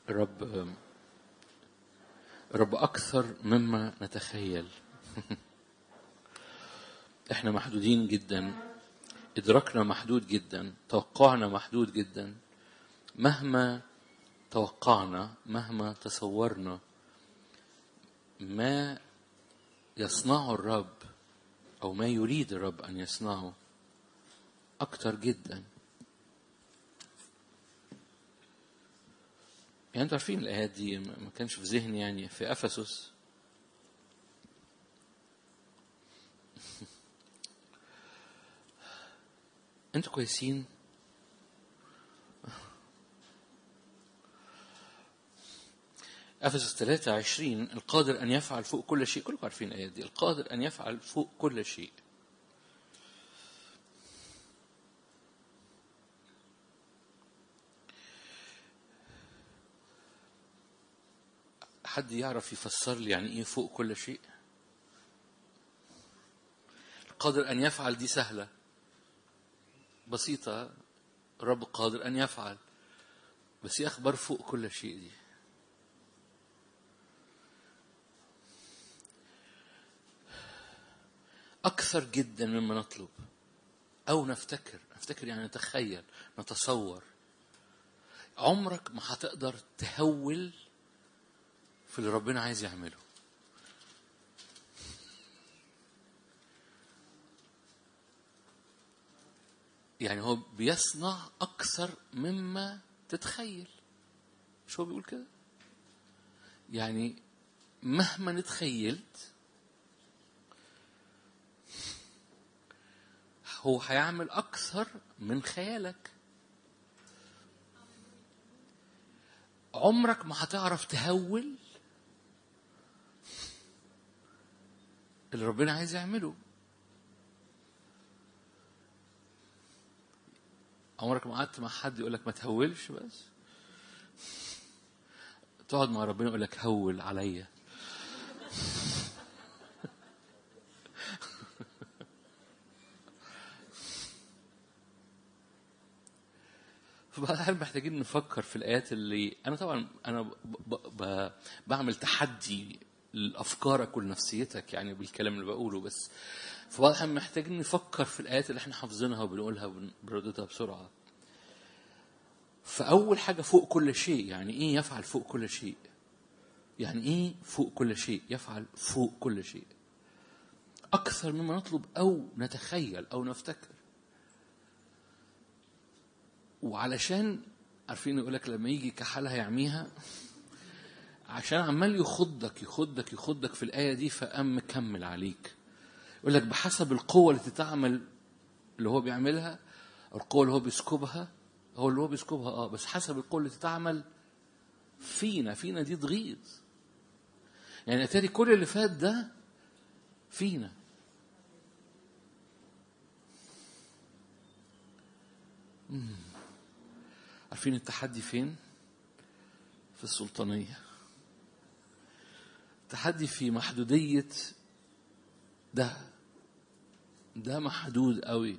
الرب الرب أكثر مما نتخيل احنا محدودين جدا إدراكنا محدود جدا توقعنا محدود جدا مهما توقعنا مهما تصورنا ما يصنعه الرب أو ما يريد الرب أن يصنعه أكتر جدا يعني انتوا عارفين الآيات دي ما كانش في ذهني يعني في أفسس انتوا كويسين أفسس 23 القادر أن يفعل فوق كل شيء كلكم عارفين الآيات دي القادر أن يفعل فوق كل شيء حد يعرف يفسر لي يعني ايه فوق كل شيء القادر ان يفعل دي سهله بسيطه الرب قادر ان يفعل بس ايه اخبار فوق كل شيء دي اكثر جدا مما نطلب او نفتكر نفتكر يعني نتخيل نتصور عمرك ما هتقدر تهول في اللي ربنا عايز يعمله يعني هو بيصنع أكثر مما تتخيل مش هو بيقول كده يعني مهما نتخيلت هو هيعمل أكثر من خيالك عمرك ما هتعرف تهول اللي ربنا عايز يعمله عمرك ما قعدت مع حد يقول لك ما تهولش بس تقعد مع ربنا يقول لك هول عليا فهل محتاجين نفكر في الآيات اللي أنا طبعا أنا ب... ب... ب... بعمل تحدي لأفكارك ولنفسيتك يعني بالكلام اللي بقوله بس فواضح محتاجين نفكر في الآيات اللي احنا حافظينها وبنقولها وبنرددها بسرعة فأول حاجة فوق كل شيء يعني إيه يفعل فوق كل شيء يعني إيه فوق كل شيء يفعل فوق كل شيء أكثر مما نطلب أو نتخيل أو نفتكر وعلشان عارفين يقول لك لما يجي كحالها يعميها عشان عمال يخضك يخضك يخضك في الآية دي فقام مكمل عليك يقول لك بحسب القوة اللي تتعمل اللي هو بيعملها القوة اللي هو بيسكبها هو اللي هو بيسكبها اه بس حسب القوة اللي تتعمل فينا فينا دي تغيظ يعني اتاري كل اللي فات ده فينا مم. عارفين التحدي فين في السلطانية التحدي في محدودية ده ده محدود قوي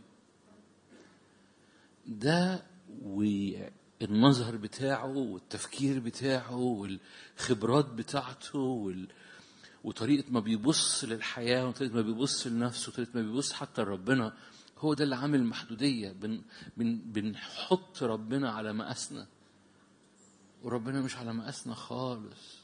ده والمظهر بتاعه والتفكير بتاعه والخبرات بتاعته وال... وطريقة ما بيبص للحياة وطريقة ما بيبص لنفسه وطريقة ما بيبص حتى لربنا هو ده اللي عامل المحدودية بن... بن... بنحط ربنا على مقاسنا وربنا مش على مقاسنا خالص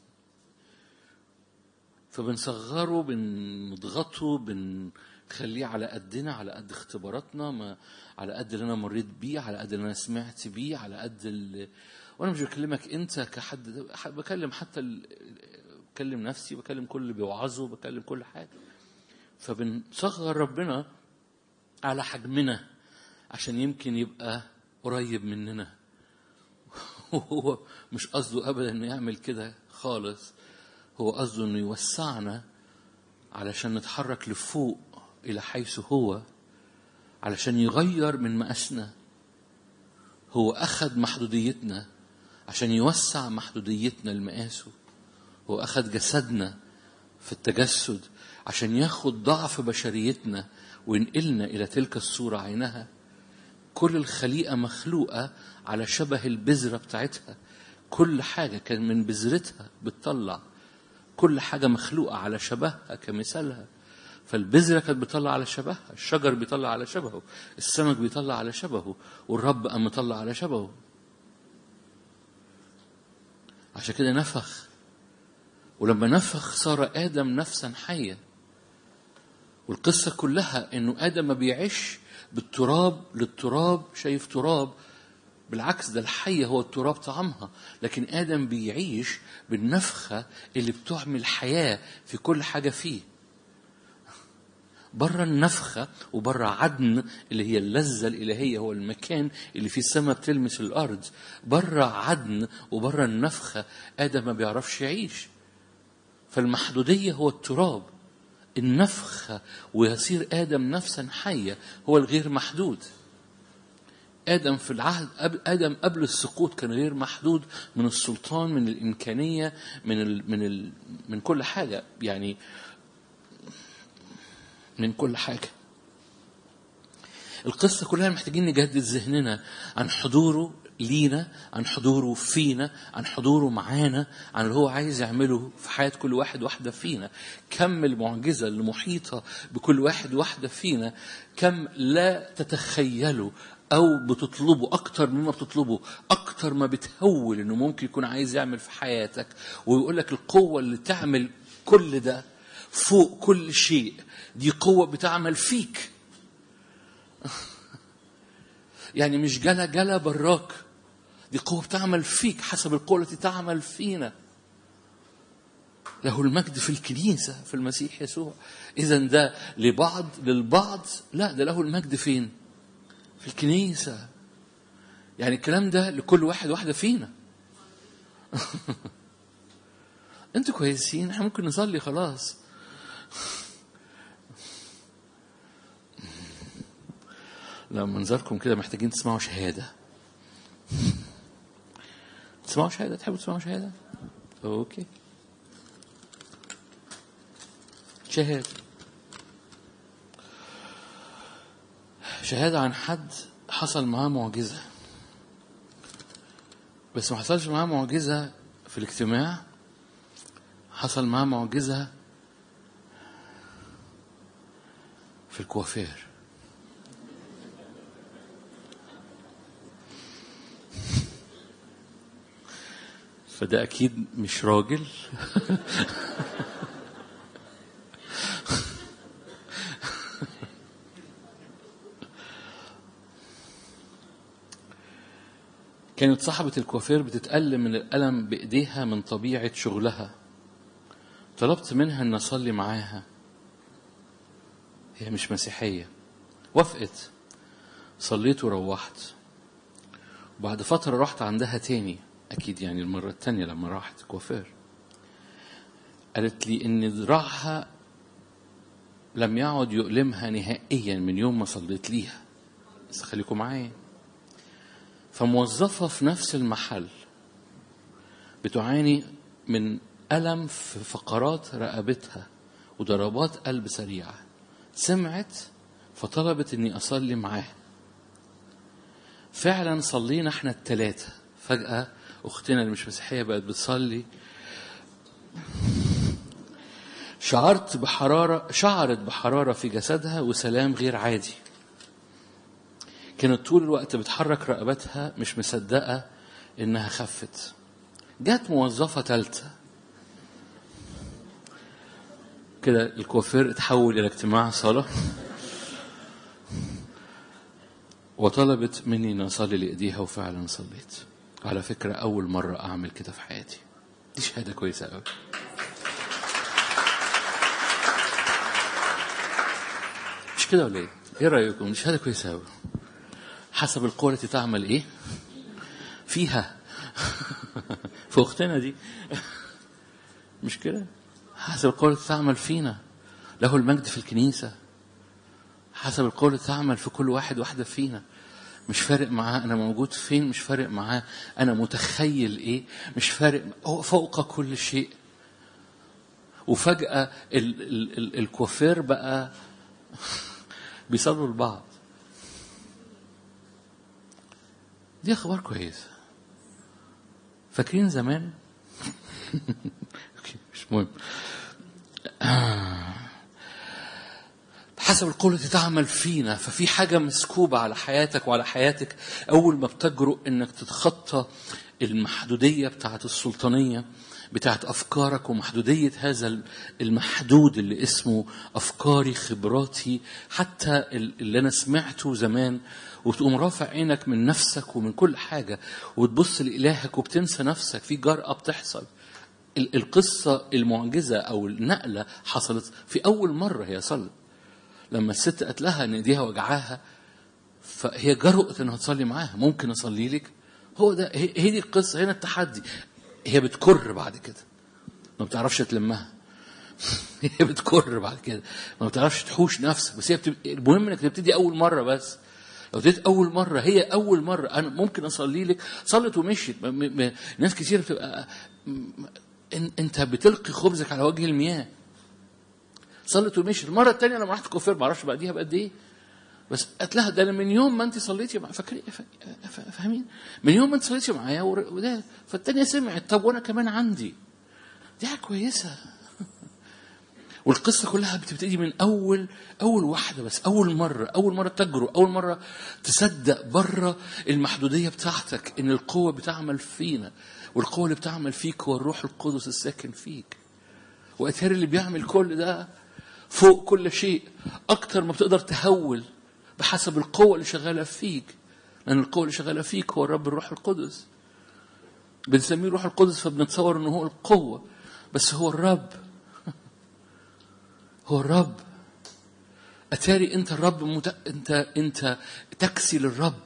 فبنصغره بنضغطه بنخليه على قدنا على قد اختباراتنا ما على قد اللي انا مريت بيه على قد اللي انا سمعت بيه على قد اللي وانا مش بكلمك انت كحد بكلم حتى ال... بكلم نفسي بكلم كل اللي بيوعظه بكلم كل حاجه فبنصغر ربنا على حجمنا عشان يمكن يبقى قريب مننا وهو مش قصده ابدا انه يعمل كده خالص هو قصده انه يوسعنا علشان نتحرك لفوق الى حيث هو علشان يغير من مقاسنا هو اخذ محدوديتنا عشان يوسع محدوديتنا لمقاسه هو اخذ جسدنا في التجسد عشان ياخد ضعف بشريتنا وينقلنا الى تلك الصوره عينها كل الخليقه مخلوقه على شبه البذره بتاعتها كل حاجة كان من بذرتها بتطلع كل حاجة مخلوقة على شبهها كمثالها فالبذرة كانت بتطلع على شبهها الشجر بيطلع على شبهه السمك بيطلع على شبهه والرب قام مطلع على شبهه عشان كده نفخ ولما نفخ صار آدم نفسا حيا والقصة كلها إنه آدم ما بيعيش بالتراب للتراب شايف تراب بالعكس ده الحية هو التراب طعمها لكن آدم بيعيش بالنفخة اللي بتعمل حياة في كل حاجة فيه بره النفخة وبره عدن اللي هي اللذة الإلهية هو المكان اللي فيه السماء بتلمس الأرض بره عدن وبره النفخة آدم ما بيعرفش يعيش فالمحدودية هو التراب النفخة ويصير آدم نفسا حية هو الغير محدود آدم في العهد آدم قبل السقوط كان غير محدود من السلطان من الإمكانية من ال من ال من كل حاجة يعني من كل حاجة القصة كلها محتاجين نجدد ذهننا عن حضوره لينا عن حضوره فينا عن حضوره معانا عن اللي هو عايز يعمله في حياة كل واحد واحدة فينا كم المعجزة اللي محيطة بكل واحد واحدة فينا كم لا تتخيله أو بتطلبه أكتر مما بتطلبه أكتر ما بتهول إنه ممكن يكون عايز يعمل في حياتك ويقول لك القوة اللي تعمل كل ده فوق كل شيء دي قوة بتعمل فيك يعني مش جلا جلا براك دي قوة بتعمل فيك حسب القوة التي تعمل فينا له المجد في الكنيسة في المسيح يسوع إذا ده لبعض للبعض لا ده له المجد فين في الكنيسة يعني الكلام ده لكل واحد واحدة فينا انتوا كويسين احنا ممكن نصلي خلاص لا منظركم كده محتاجين تسمعوا شهادة تسمعوا شهادة تحبوا تسمعوا شهادة اوكي شهادة شهادة عن حد حصل معاه معجزة بس ما حصلش معاه معجزة في الاجتماع حصل معاه معجزة في الكوافير فده أكيد مش راجل كانت صاحبة الكوافير بتتألم من الألم بإيديها من طبيعة شغلها طلبت منها أن أصلي معاها هي مش مسيحية وافقت صليت وروحت وبعد فترة رحت عندها تاني أكيد يعني المرة التانية لما راحت كوافير قالت لي إن ذراعها لم يعد يؤلمها نهائيا من يوم ما صليت ليها بس خليكم معايا فموظفة في نفس المحل بتعاني من ألم في فقرات رقبتها وضربات قلب سريعة سمعت فطلبت إني أصلي معاها فعلا صلينا احنا التلاتة فجأة أختنا اللي مش مسيحية بقت بتصلي شعرت بحرارة شعرت بحرارة في جسدها وسلام غير عادي كانت طول الوقت بتحرك رقبتها مش مصدقة إنها خفت جت موظفة تالتة كده الكوافير اتحول إلى اجتماع صلاة وطلبت مني أن أصلي لإيديها وفعلا صليت على فكرة أول مرة أعمل كده في حياتي دي شهادة كويسة أوي مش كده ولا إيه؟ إيه رأيكم؟ دي شهادة كويسة أوي حسب القوة التي تعمل إيه؟ فيها في أختنا دي مش كده؟ حسب القوة التي تعمل فينا له المجد في الكنيسة حسب القول اللي تعمل في كل واحد واحدة فينا مش فارق معاه أنا موجود فين مش فارق معاه أنا متخيل إيه مش فارق هو فوق كل شيء وفجأة ال ال ال الكوافير بقى بيصلوا لبعض دي أخبار كويسة فاكرين زمان أوكي، مش مهم حسب القوة التي تعمل فينا ففي حاجة مسكوبة على حياتك وعلى حياتك أول ما بتجرؤ إنك تتخطى المحدودية بتاعت السلطانية بتاعت أفكارك ومحدودية هذا المحدود اللي اسمه أفكاري خبراتي حتى اللي أنا سمعته زمان وتقوم رافع عينك من نفسك ومن كل حاجة وتبص لإلهك وبتنسى نفسك في جرأة بتحصل ال- القصة المعجزة أو النقلة حصلت في أول مرة هي صلت لما الست قالت لها ان ايديها وجعاها فهي جرؤت انها تصلي معاها ممكن اصلي لك هو ده هي هي دي القصه هنا التحدي هي بتكر بعد كده ما بتعرفش تلمها هي بتكر بعد كده ما بتعرفش تحوش نفسك بس هي بتب... المهم انك تبتدي اول مره بس لو ابتديت اول مره هي اول مره انا ممكن اصلي لك صلت ومشيت م... م... م... ناس كتير بتبقى م... إن... انت بتلقي خبزك على وجه المياه صلت ومشي المره الثانيه لما رحت كوفير ما اعرفش بعديها بقد ايه بس قالت لها ده انا من يوم ما انت صليتي مع فاكرين ف- ف- فاهمين من يوم ما انت صليتي معايا ور- وده فالتانيه سمعت طب وانا كمان عندي دي حاجه كويسه والقصه كلها بتبتدي من اول اول واحده بس اول مره اول مره تجرؤ اول مره تصدق بره المحدوديه بتاعتك ان القوه بتعمل فينا والقوه اللي بتعمل فيك هو الروح القدس الساكن فيك واتاري اللي بيعمل كل ده فوق كل شيء اكتر ما بتقدر تهول بحسب القوه اللي شغاله فيك لان القوه اللي شغاله فيك هو الرب الروح القدس بنسميه الروح القدس فبنتصور انه هو القوه بس هو الرب هو الرب اتاري انت الرب مت... انت انت تكسي للرب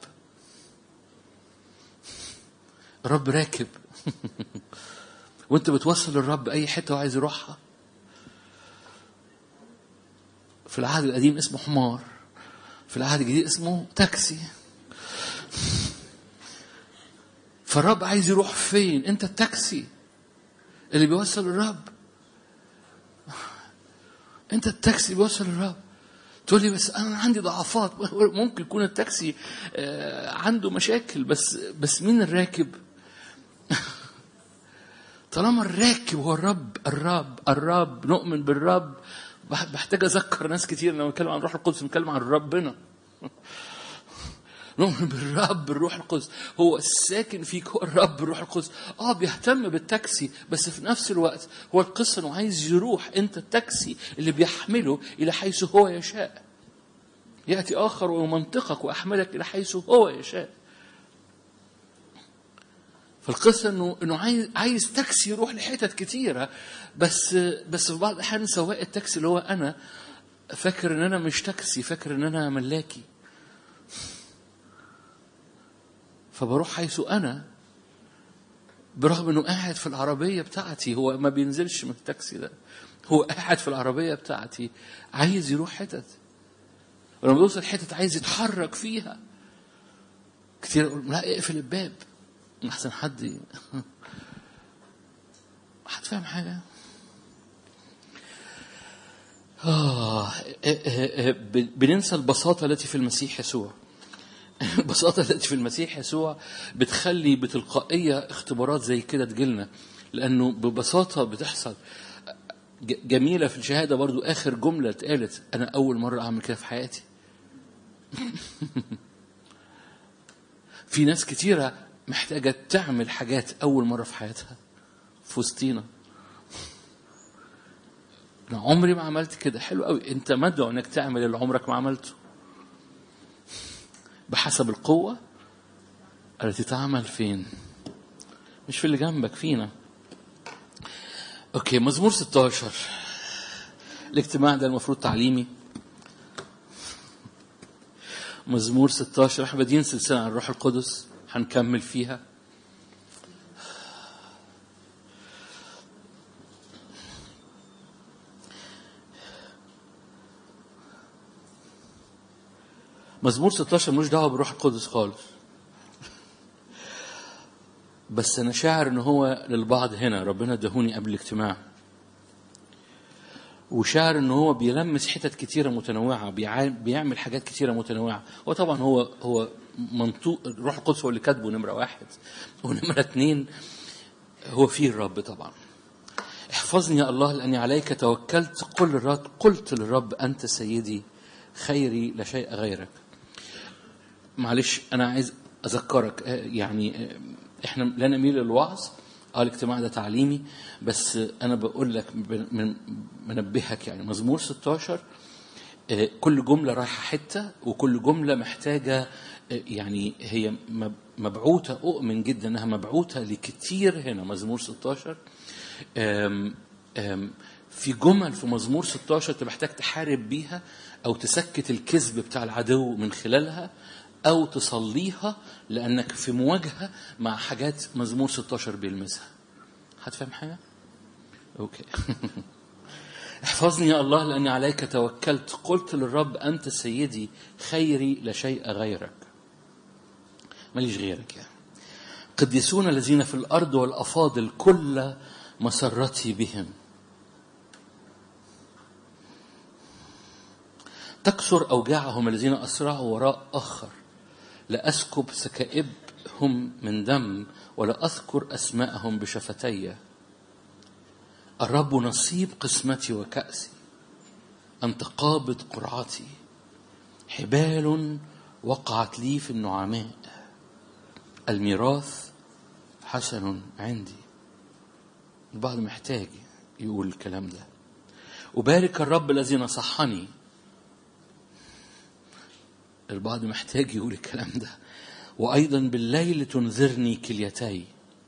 الرب راكب وانت بتوصل الرب اي حته وعايز يروحها في العهد القديم اسمه حمار في العهد الجديد اسمه تاكسي فالرب عايز يروح فين انت التاكسي اللي بيوصل الرب انت التاكسي اللي بيوصل الرب تقول لي بس انا عندي ضعفات ممكن يكون التاكسي آه، عنده مشاكل بس بس مين الراكب طالما الراكب هو الرب الرب الرب نؤمن بالرب بح- بحتاج اذكر ناس كتير لما بنتكلم عن الروح القدس بنتكلم عن ربنا نؤمن بالرب الروح القدس هو الساكن فيك هو الرب الروح القدس اه بيهتم بالتاكسي بس في نفس الوقت هو القصه انه عايز يروح انت التاكسي اللي بيحمله الى حيث هو يشاء ياتي اخر ويمنطقك واحملك الى حيث هو يشاء فالقصه انه انه عايز عايز تاكسي يروح لحتت كتيره بس بس في بعض الاحيان سواق التاكسي اللي هو انا فاكر ان انا مش تاكسي فاكر ان انا ملاكي فبروح حيث انا برغم انه قاعد في العربيه بتاعتي هو ما بينزلش من التاكسي ده هو قاعد في العربيه بتاعتي عايز يروح حتت ولما بيوصل حتت عايز يتحرك فيها كتير اقول لا اقفل الباب احسن حد ي- حد فاهم حاجه آه آه، آه، آه، ب- بننسى البساطة التي في المسيح يسوع البساطة التي في المسيح يسوع بتخلي بتلقائية اختبارات زي كده تجيلنا لأنه ببساطة بتحصل ج- جميلة في الشهادة برضو آخر جملة اتقالت أنا أول مرة أعمل كده في حياتي في ناس كتيرة محتاجة تعمل حاجات أول مرة في حياتها في وسطينا أنا عمري ما عملت كده حلو قوي أنت مدعو إنك تعمل اللي عمرك ما عملته بحسب القوة التي تعمل فين مش في اللي جنبك فينا اوكي مزمور 16 الاجتماع ده المفروض تعليمي مزمور 16 احنا بادئين سلسله عن الروح القدس هنكمل فيها مزمور 16 ملوش دعوه بالروح القدس خالص بس انا شاعر ان هو للبعض هنا ربنا ادهوني قبل الاجتماع وشاعر ان هو بيلمس حتت كتيره متنوعه بيع- بيعمل حاجات كتيره متنوعه وطبعا هو هو منطوق الروح القدس هو اللي كاتبه نمره واحد ونمره اتنين هو فيه الرب طبعا احفظني يا الله لأني عليك توكلت قل للرب قلت للرب أنت سيدي خيري لا شيء غيرك معلش أنا عايز أذكرك آه، يعني آه، إحنا لا نميل للوعظ اه الاجتماع ده تعليمي بس انا بقول لك من منبهك يعني مزمور 16 آه، كل جملة رايحة حتة وكل جملة محتاجة آه، يعني هي مبعوثة أؤمن جدا أنها مبعوثة لكتير هنا مزمور 16 آم آم في جمل في مزمور 16 أنت محتاج تحارب بيها أو تسكت الكذب بتاع العدو من خلالها أو تصليها لأنك في مواجهة مع حاجات مزمور 16 بيلمسها هتفهم حاجة؟ أوكي احفظني يا الله لأني عليك توكلت قلت للرب أنت سيدي خيري لا شيء غيرك ماليش غيرك يعني قديسون الذين في الأرض والأفاضل كل مسرتي بهم تكسر أوجاعهم الذين أسرعوا وراء آخر لأسكب سكائبهم من دم ولا أذكر أسماءهم بشفتي الرب نصيب قسمتي وكأسي أنت قابض قرعتي حبال وقعت لي في النعماء الميراث حسن عندي البعض محتاج يقول الكلام ده أبارك الرب الذي نصحني البعض محتاج يقول الكلام ده وأيضا بالليل تنذرني كليتي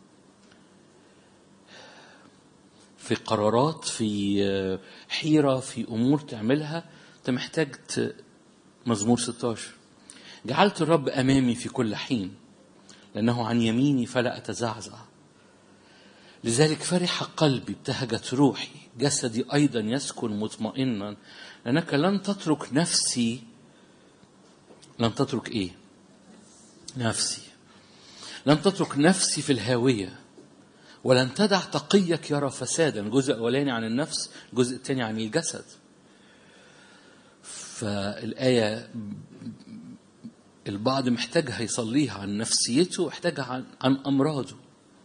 في قرارات في حيرة في أمور تعملها أنت محتاج مزمور 16 جعلت الرب أمامي في كل حين لأنه عن يميني فلا أتزعزع لذلك فرح قلبي ابتهجت روحي جسدي أيضا يسكن مطمئنا لأنك لن تترك نفسي لن تترك إيه نفسي لن تترك نفسي في الهاوية ولن تدع تقيك يرى فسادا الجزء الأولاني عن النفس الجزء الثاني عن الجسد فالآية البعض محتاجها يصليها عن نفسيته ومحتاجها عن, عن أمراضه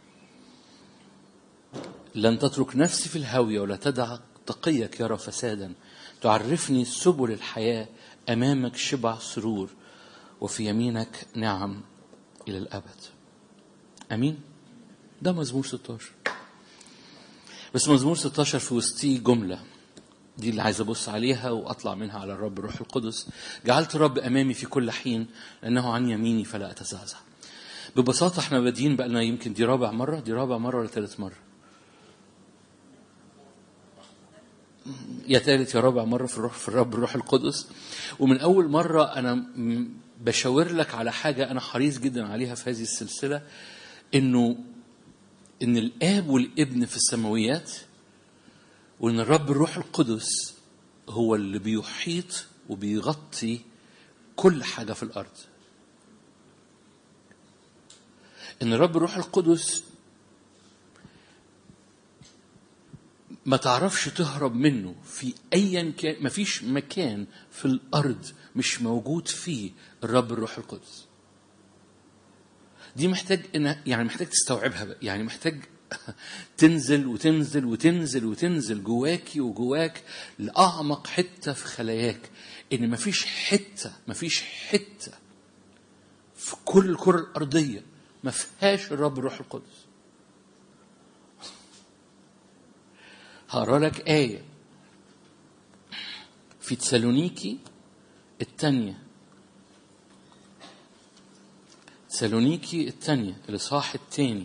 لن تترك نفسي في الهاوية ولا تدع تقيك يرى فسادا تعرفني سبل الحياة أمامك شبع سرور وفي يمينك نعم إلى الأبد أمين ده مزمور 16 بس مزمور 16 في وسطيه جملة دي اللي عايز ابص عليها واطلع منها على الرب الروح القدس جعلت الرب امامي في كل حين لانه عن يميني فلا اتزعزع ببساطه احنا بادئين بقى لنا يمكن دي رابع مره دي رابع مره ولا ثالث مره يا ثالث يا رابع مره في الروح في الرب الروح القدس ومن اول مره انا بشاور لك على حاجه انا حريص جدا عليها في هذه السلسله انه ان الاب والابن في السماويات وان الرب الروح القدس هو اللي بيحيط وبيغطي كل حاجه في الارض ان الرب الروح القدس ما تعرفش تهرب منه في ايا كان ما فيش مكان في الارض مش موجود فيه الرب الروح القدس دي محتاج إن يعني محتاج تستوعبها بقى يعني محتاج تنزل وتنزل وتنزل وتنزل جواكي وجواك لأعمق حتة في خلاياك إن مفيش حتة مفيش حتة في كل الكرة الأرضية ما فيهاش الرب الروح القدس هقرا لك آية في تسالونيكي الثانية تسالونيكي الثانية الإصحاح الثاني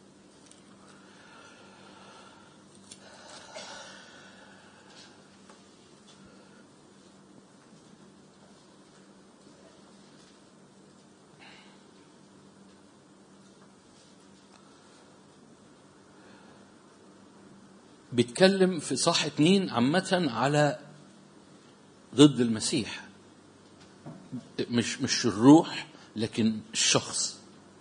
بيتكلم في صح اتنين عامة على ضد المسيح مش مش الروح لكن الشخص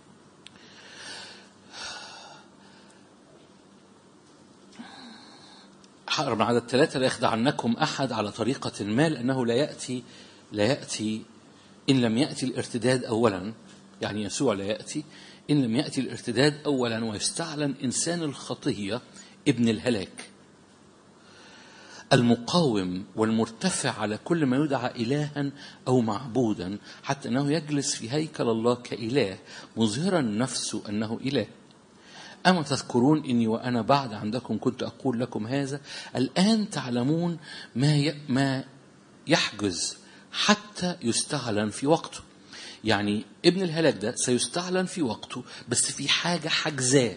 حقر من عدد ثلاثة لا يخدعنكم أحد على طريقة ما لأنه لا يأتي لا يأتي إن لم يأتي الارتداد أولا يعني يسوع لا يأتي إن لم يأتي الارتداد أولا ويستعلن إنسان الخطية ابن الهلاك المقاوم والمرتفع على كل ما يدعى إلها أو معبودا حتى أنه يجلس في هيكل الله كإله مظهرا نفسه أنه إله أما تذكرون إني وأنا بعد عندكم كنت أقول لكم هذا الآن تعلمون ما ما يحجز حتى يستعلن في وقته يعني ابن الهلاك ده سيستعلن في وقته بس في حاجة حجزاه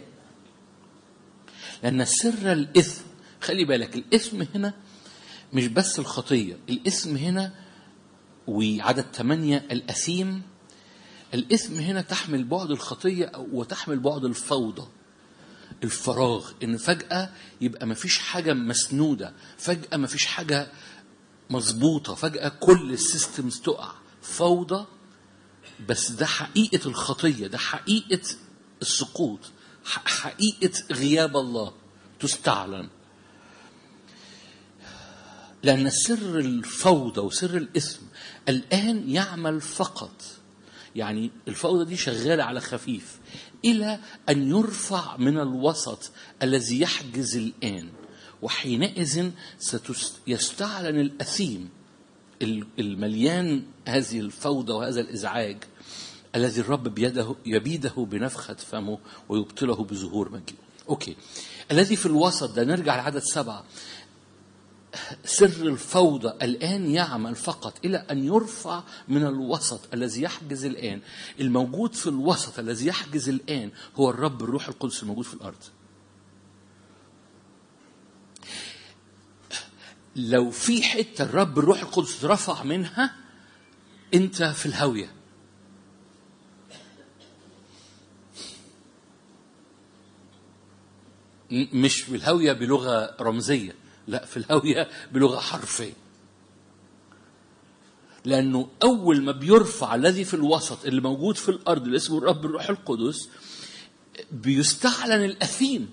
لأن سر الإثم خلي بالك الإثم هنا مش بس الخطية الإثم هنا وعدد ثمانية الأثيم الإثم هنا تحمل بعد الخطية وتحمل بعد الفوضى الفراغ ان فجأة يبقى مفيش حاجة مسنودة فجأة مفيش حاجة مظبوطة فجأة كل السيستمز تقع فوضى بس ده حقيقة الخطية ده حقيقة السقوط حقيقة غياب الله تستعلن لأن سر الفوضى وسر الإثم الآن يعمل فقط يعني الفوضى دي شغالة على خفيف إلى أن يرفع من الوسط الذي يحجز الآن وحينئذ سيستعلن الأثيم المليان هذه الفوضى وهذا الإزعاج الذي الرب بيده يبيده بنفخة فمه ويبطله بظهور مجيء أوكي الذي في الوسط ده نرجع لعدد سبعة سر الفوضى الآن يعمل فقط إلى أن يرفع من الوسط الذي يحجز الآن الموجود في الوسط الذي يحجز الآن هو الرب الروح القدس الموجود في الأرض لو في حتة الرب الروح القدس رفع منها أنت في الهاوية مش في الهاوية بلغة رمزية لا في الهاوية بلغة حرفية لأنه أول ما بيرفع الذي في الوسط اللي موجود في الأرض اللي اسمه الرب الروح القدس بيستعلن الأثيم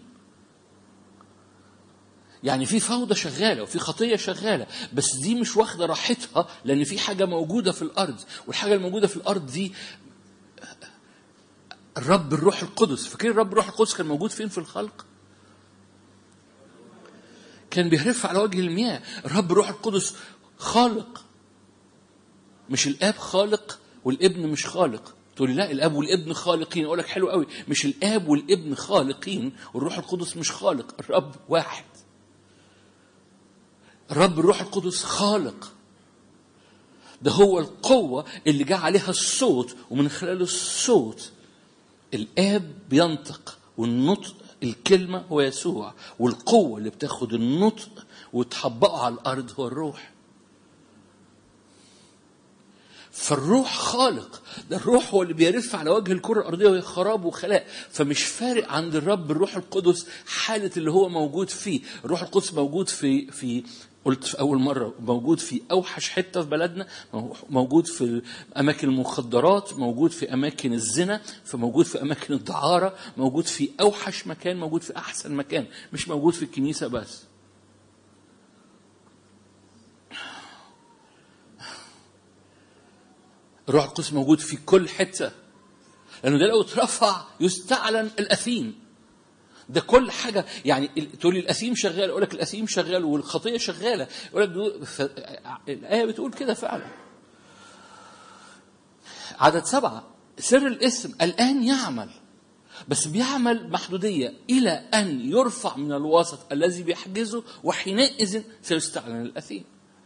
يعني في فوضى شغالة وفي خطية شغالة بس دي مش واخدة راحتها لأن في حاجة موجودة في الأرض والحاجة الموجودة في الأرض دي الرب الروح القدس فاكرين الرب الروح القدس كان موجود فين في الخلق؟ كان بيهرف على وجه المياه الرب الروح القدس خالق مش الاب خالق والابن مش خالق تقول لي لا الاب والابن خالقين اقول لك حلو قوي مش الاب والابن خالقين والروح القدس مش خالق الرب واحد الرب الروح القدس خالق ده هو القوة اللي جاء عليها الصوت ومن خلال الصوت الآب بينطق والنطق الكلمة هو يسوع والقوة اللي بتاخد النطق وتحبقه على الأرض هو الروح فالروح خالق ده الروح هو اللي بيرف على وجه الكرة الأرضية وهي خراب وخلاء فمش فارق عند الرب الروح القدس حالة اللي هو موجود فيه الروح القدس موجود في في قلت في أول مرة موجود في أوحش حتة في بلدنا موجود في أماكن المخدرات موجود في أماكن الزنا فموجود في أماكن الدعارة موجود في أوحش مكان موجود في أحسن مكان مش موجود في الكنيسة بس الروح القدس موجود في كل حتة لأنه ده لو اترفع يستعلن الأثيم ده كل حاجة يعني تقول لي الأثيم شغال أقول لك الأثيم شغال والخطية شغالة أقول لك ف... الآية بتقول كده فعلا عدد سبعة سر الاسم الآن يعمل بس بيعمل محدودية إلى أن يرفع من الوسط الذي بيحجزه وحينئذ سيستعلن الأثيم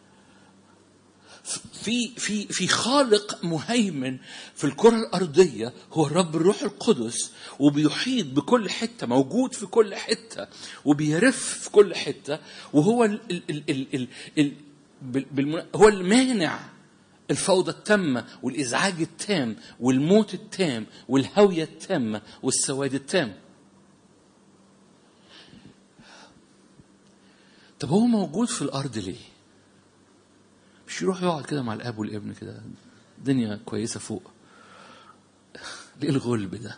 في في في خالق مهيمن في الكره الارضيه هو الرب الروح القدس وبيحيط بكل حته موجود في كل حته وبيرف في كل حته وهو ال ال ال ال ال ال هو المانع الفوضى التامه والازعاج التام والموت التام والهويه التامه والسواد التام طب هو موجود في الارض ليه مش يروح يقعد كده مع الاب والابن كده الدنيا كويسه فوق ليه الغلب ده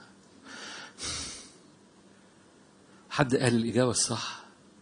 حد قال الاجابه الصح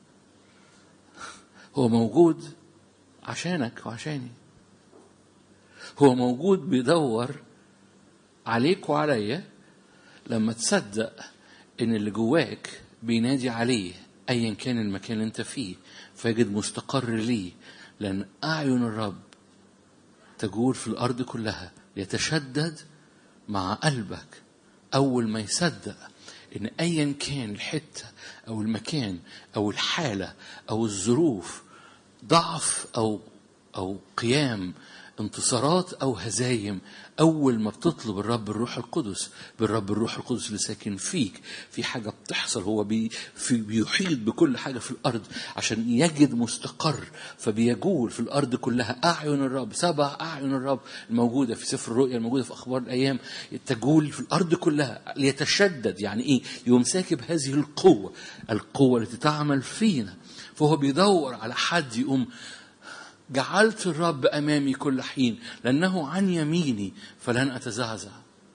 هو موجود عشانك وعشاني هو موجود بيدور عليك وعليا لما تصدق ان اللي جواك بينادي عليه ايا كان المكان اللي انت فيه فيجد مستقر ليه لان اعين الرب تجول في الارض كلها يتشدد مع قلبك اول ما يصدق ان ايا كان الحته او المكان او الحاله او الظروف ضعف او او قيام انتصارات او هزايم اول ما بتطلب الرب الروح القدس بالرب الروح القدس اللي ساكن فيك في حاجه بتحصل هو بي في بيحيط بكل حاجه في الارض عشان يجد مستقر فبيجول في الارض كلها اعين الرب سبع اعين الرب الموجوده في سفر الرؤيا الموجوده في اخبار الايام تجول في الارض كلها ليتشدد يعني ايه يوم ساكب هذه القوه القوه التي تعمل فينا فهو بيدور على حد يقوم جعلت الرب امامي كل حين لانه عن يميني فلن اتزعزع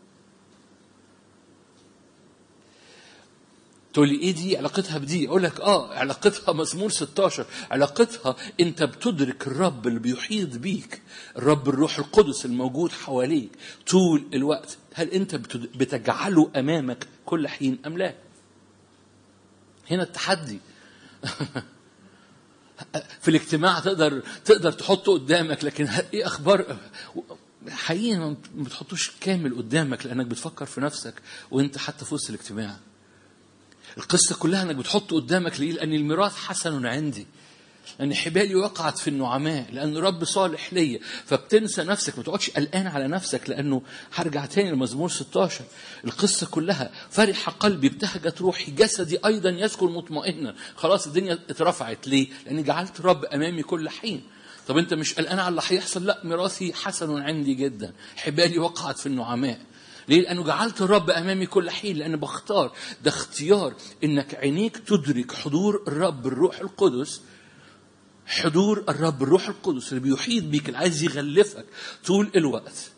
تقول لي ايه دي علاقتها بدي اقول لك اه علاقتها مزمور 16 علاقتها انت بتدرك الرب اللي بيحيط بيك الرب الروح القدس الموجود حواليك طول الوقت هل انت بتد- بتجعله امامك كل حين ام لا هنا التحدي في الاجتماع تقدر تقدر تحطه قدامك لكن ه- ايه اخبار حقيقي ما بتحطوش كامل قدامك لانك بتفكر في نفسك وانت حتى في وسط الاجتماع القصه كلها انك بتحطه قدامك ليه لان الميراث حسن عندي لأن حبالي وقعت في النعماء لأن رب صالح ليا فبتنسى نفسك ما تقعدش قلقان على نفسك لأنه هرجع تاني لمزمور 16 القصة كلها فرح قلبي ابتهجت روحي جسدي أيضا يسكن مطمئنا خلاص الدنيا اترفعت ليه؟ لأني جعلت رب أمامي كل حين طب أنت مش قلقان على اللي هيحصل لا ميراثي حسن عندي جدا حبالي وقعت في النعماء ليه؟ لأنه جعلت الرب أمامي كل حين لأن بختار ده اختيار إنك عينيك تدرك حضور الرب الروح القدس حضور الرب الروح القدس اللي بيحيط بيك اللي عايز يغلفك طول الوقت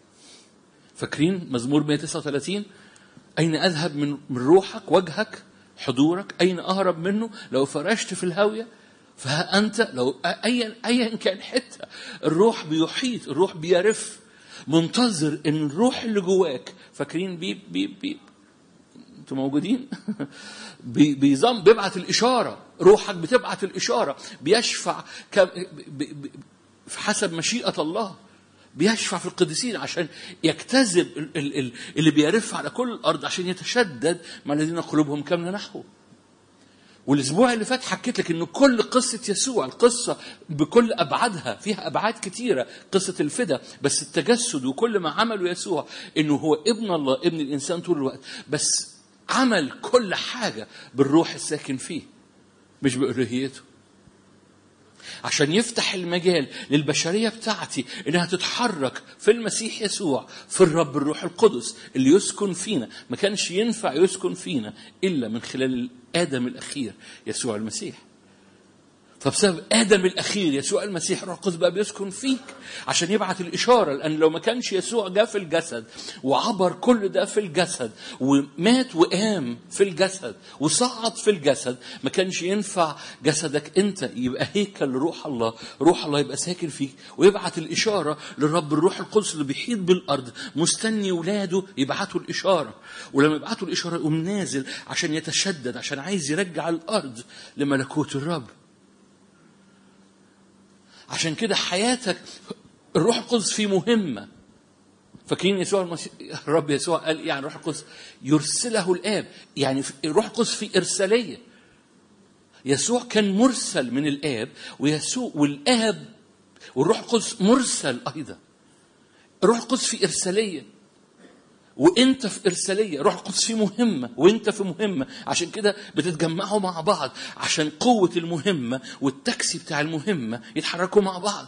فاكرين مزمور 139 أين أذهب من من روحك وجهك حضورك أين أهرب منه لو فرشت في الهاوية فها أنت لو أيا أيا كان حتة الروح بيحيط الروح بيرف منتظر ان الروح اللي جواك فاكرين بي بي بي انتوا موجودين بي- بيظام بيبعت الاشاره روحك بتبعت الاشاره بيشفع ك- ب- ب- في حسب مشيئه الله بيشفع في القديسين عشان يجتذب ال- ال- ال- اللي بيرف على كل الارض عشان يتشدد مع الذين قلوبهم كامله نحوه والاسبوع اللي فات حكيت لك ان كل قصه يسوع القصه بكل ابعادها فيها ابعاد كتيره قصه الفدا بس التجسد وكل ما عمله يسوع انه هو ابن الله ابن الانسان طول الوقت بس عمل كل حاجه بالروح الساكن فيه مش بالوهيته عشان يفتح المجال للبشرية بتاعتي إنها تتحرك في المسيح يسوع في الرب الروح القدس اللي يسكن فينا ما كانش ينفع يسكن فينا إلا من خلال آدم الأخير يسوع المسيح فبسبب آدم الأخير يسوع المسيح الروح القدس بقى بيسكن فيك عشان يبعت الإشارة لأن لو ما كانش يسوع جاء في الجسد وعبر كل ده في الجسد ومات وقام في الجسد وصعد في الجسد ما كانش ينفع جسدك أنت يبقى هيكل لروح الله روح الله يبقى ساكن فيك ويبعت الإشارة للرب الروح القدس اللي بيحيط بالأرض مستني ولاده يبعتوا الإشارة ولما يبعتوا الإشارة يقوم نازل عشان يتشدد عشان عايز يرجع الأرض لملكوت الرب عشان كده حياتك الروح القدس فيه مهمة فاكرين يسوع المسيح الرب يسوع قال إيه عن الروح القدس يرسله الآب يعني الروح القدس فيه إرسالية يسوع كان مرسل من الآب ويسوع والآب والروح القدس مرسل أيضا الروح القدس فيه إرسالية وانت في ارساليه روح القدس في مهمه وانت في مهمه عشان كده بتتجمعوا مع بعض عشان قوه المهمه والتاكسي بتاع المهمه يتحركوا مع بعض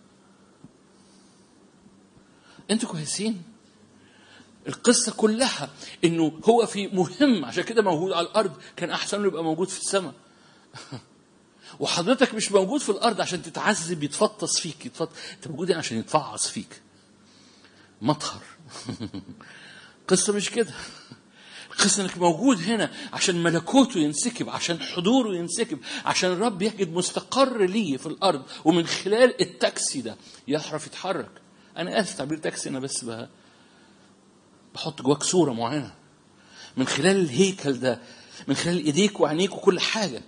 انتوا كويسين القصة كلها انه هو في مهم عشان كده موجود على الارض كان احسن له يبقى موجود في السماء وحضرتك مش موجود في الارض عشان تتعذب يتفطس فيك يتفط... انت موجود هنا عشان يتفعص فيك مطهر قصة مش كده القصة انك موجود هنا عشان ملكوته ينسكب عشان حضوره ينسكب عشان الرب يجد مستقر ليه في الارض ومن خلال التاكسي ده يعرف يتحرك انا اسف تعبير تاكسي انا بس بقى بحط جواك صورة معينة من خلال الهيكل ده من خلال ايديك وعينيك وكل حاجه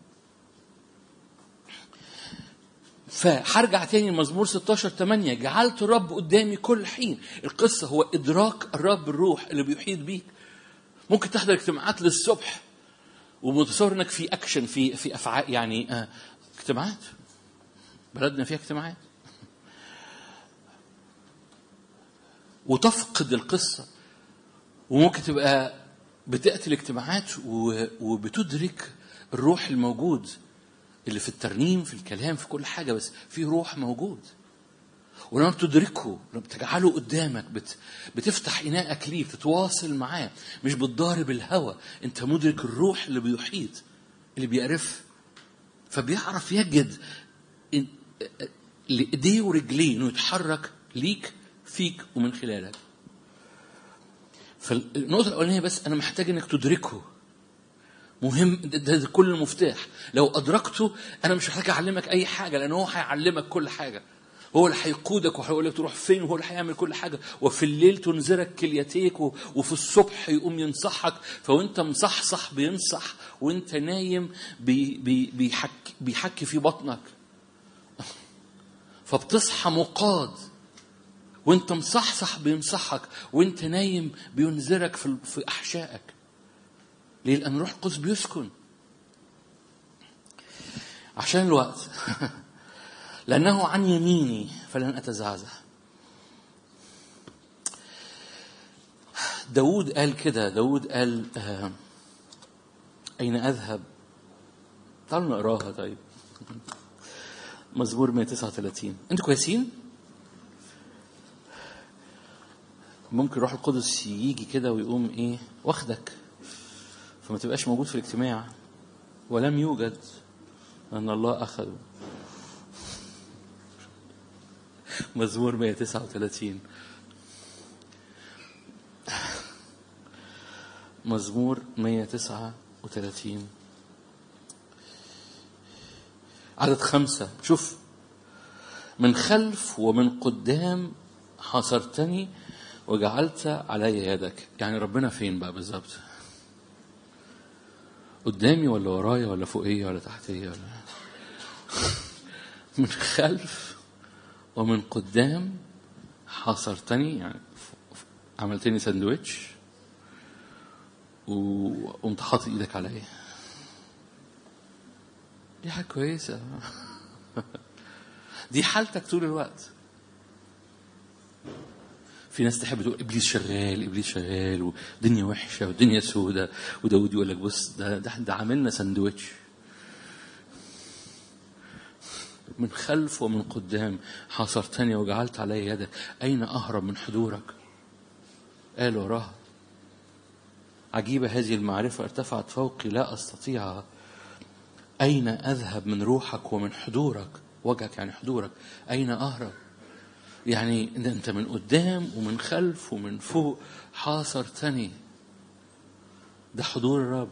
فهرجع تاني لمزمور 16 8 جعلت الرب قدامي كل حين القصه هو ادراك الرب الروح اللي بيحيط بيك ممكن تحضر اجتماعات للصبح ومتصور انك في اكشن في في افعال يعني آه اجتماعات بلدنا فيها اجتماعات وتفقد القصه وممكن تبقى بتاتي الاجتماعات و- وبتدرك الروح الموجود اللي في الترنيم في الكلام في كل حاجه بس في روح موجود ولما بتدركه لما بتجعله قدامك بت بتفتح اناءك ليه بتتواصل معاه مش بتضارب الهوى انت مدرك الروح اللي بيحيط اللي بيعرف فبيعرف يجد إن- لايديه ورجليه انه يتحرك ليك فيك ومن خلالك فالنقطة الأولانية بس أنا محتاج إنك تدركه مهم ده, ده, ده كل المفتاح لو أدركته أنا مش محتاج أعلمك أي حاجة لأن هو هيعلمك كل حاجة هو اللي هيقودك وهيقول لك تروح فين وهو اللي هيعمل كل حاجة وفي الليل تنذرك كليتيك و- وفي الصبح يقوم ينصحك فوانت مصحصح بينصح وانت نايم بي بي بيحك بيحكي في بطنك فبتصحى مقاد وانت مصحصح بينصحك وانت نايم بينذرك في في احشائك ليه لان روح القدس بيسكن عشان الوقت لانه عن يميني فلن اتزعزع داود قال كده داود قال آه، أين أذهب تعالوا نقراها طيب مزمور 139 انتوا كويسين ممكن روح القدس يجي كده ويقوم ايه واخدك فما تبقاش موجود في الاجتماع ولم يوجد ان الله اخذه مزمور 139 مزمور 139 عدد خمسة شوف من خلف ومن قدام حاصرتني وجعلت علي يدك يعني ربنا فين بقى بالظبط قدامي ولا ورايا ولا فوقيا ولا تحتيا ولا من خلف ومن قدام حاصرتني يعني عملتني ساندويتش وقمت حاطط ايدك عليا دي حاجة كويسة دي حالتك طول الوقت في ناس تحب تقول ابليس شغال ابليس شغال ودنيا وحشه ودنيا سودة وداود يقول لك بص ده ده, ده عاملنا ساندويتش من خلف ومن قدام حاصرتني وجعلت علي يدك أين أهرب من حضورك قال وراها عجيبة هذه المعرفة ارتفعت فوقي لا أستطيعها أين أذهب من روحك ومن حضورك وجهك يعني حضورك أين أهرب يعني ده أنت من قدام ومن خلف ومن فوق حاصرتني ده حضور الرب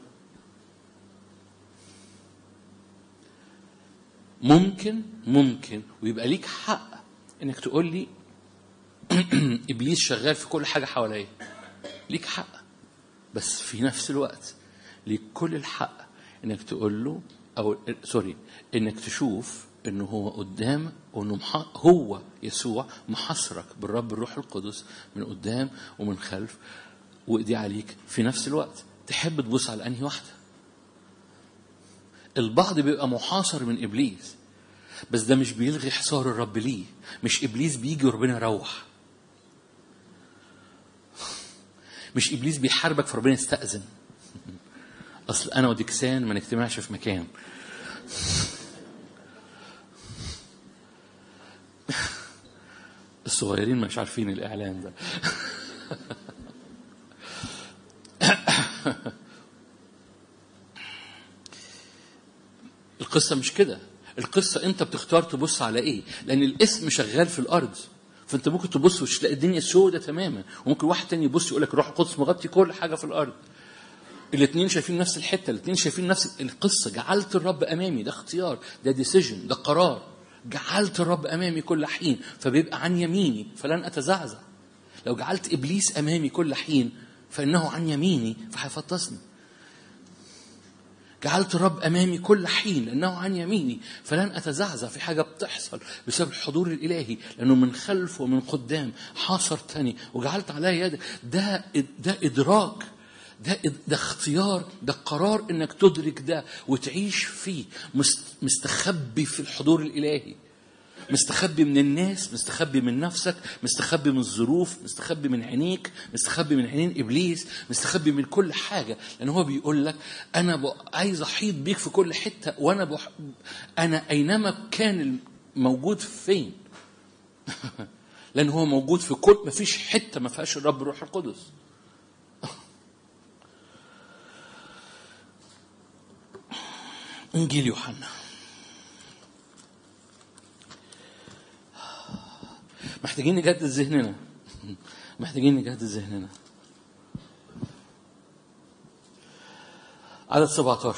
ممكن ممكن ويبقى ليك حق انك تقول لي ابليس شغال في كل حاجه حواليا ليك حق بس في نفس الوقت ليك كل الحق انك تقول له او سوري انك تشوف انه هو قدام وانه مح... هو يسوع محصرك بالرب الروح القدس من قدام ومن خلف وايديه عليك في نفس الوقت تحب تبص على انهي واحده البعض بيبقى محاصر من ابليس بس ده مش بيلغي حصار الرب ليه مش ابليس بيجي وربنا يروح مش ابليس بيحاربك فربنا يستأذن اصل انا وديكسان ما نجتمعش في مكان الصغيرين مش عارفين الاعلان ده القصة مش كده القصة انت بتختار تبص على ايه لان الاسم شغال في الارض فانت ممكن تبص ومش تلاقي الدنيا سودة تماما وممكن واحد تاني يبص يقول لك الروح القدس مغطي كل حاجة في الارض الاثنين شايفين نفس الحتة الاثنين شايفين نفس القصة جعلت الرب امامي ده اختيار ده ديسيجن ده قرار جعلت الرب امامي كل حين فبيبقى عن يميني فلن اتزعزع لو جعلت ابليس امامي كل حين فإنه عن يميني فهيفطسني جعلت الرب أمامي كل حين لأنه عن يميني فلن أتزعزع في حاجة بتحصل بسبب الحضور الإلهي لأنه من خلف ومن قدام حاصرتني وجعلت عليا يدك ده ده إدراك ده ده اختيار ده قرار انك تدرك ده وتعيش فيه مست- مستخبي في الحضور الالهي مستخبي من الناس مستخبي من نفسك مستخبي من الظروف مستخبي من عينيك مستخبي من عينين ابليس مستخبي من كل حاجه لان هو بيقول لك انا ب... عايز احيط بيك في كل حته وانا بح... انا اينما كان موجود فين لان هو موجود في كل ما فيش حته ما فيهاش الرب الروح القدس انجيل يوحنا محتاجين نجدد ذهننا محتاجين نجدد ذهننا عدد 17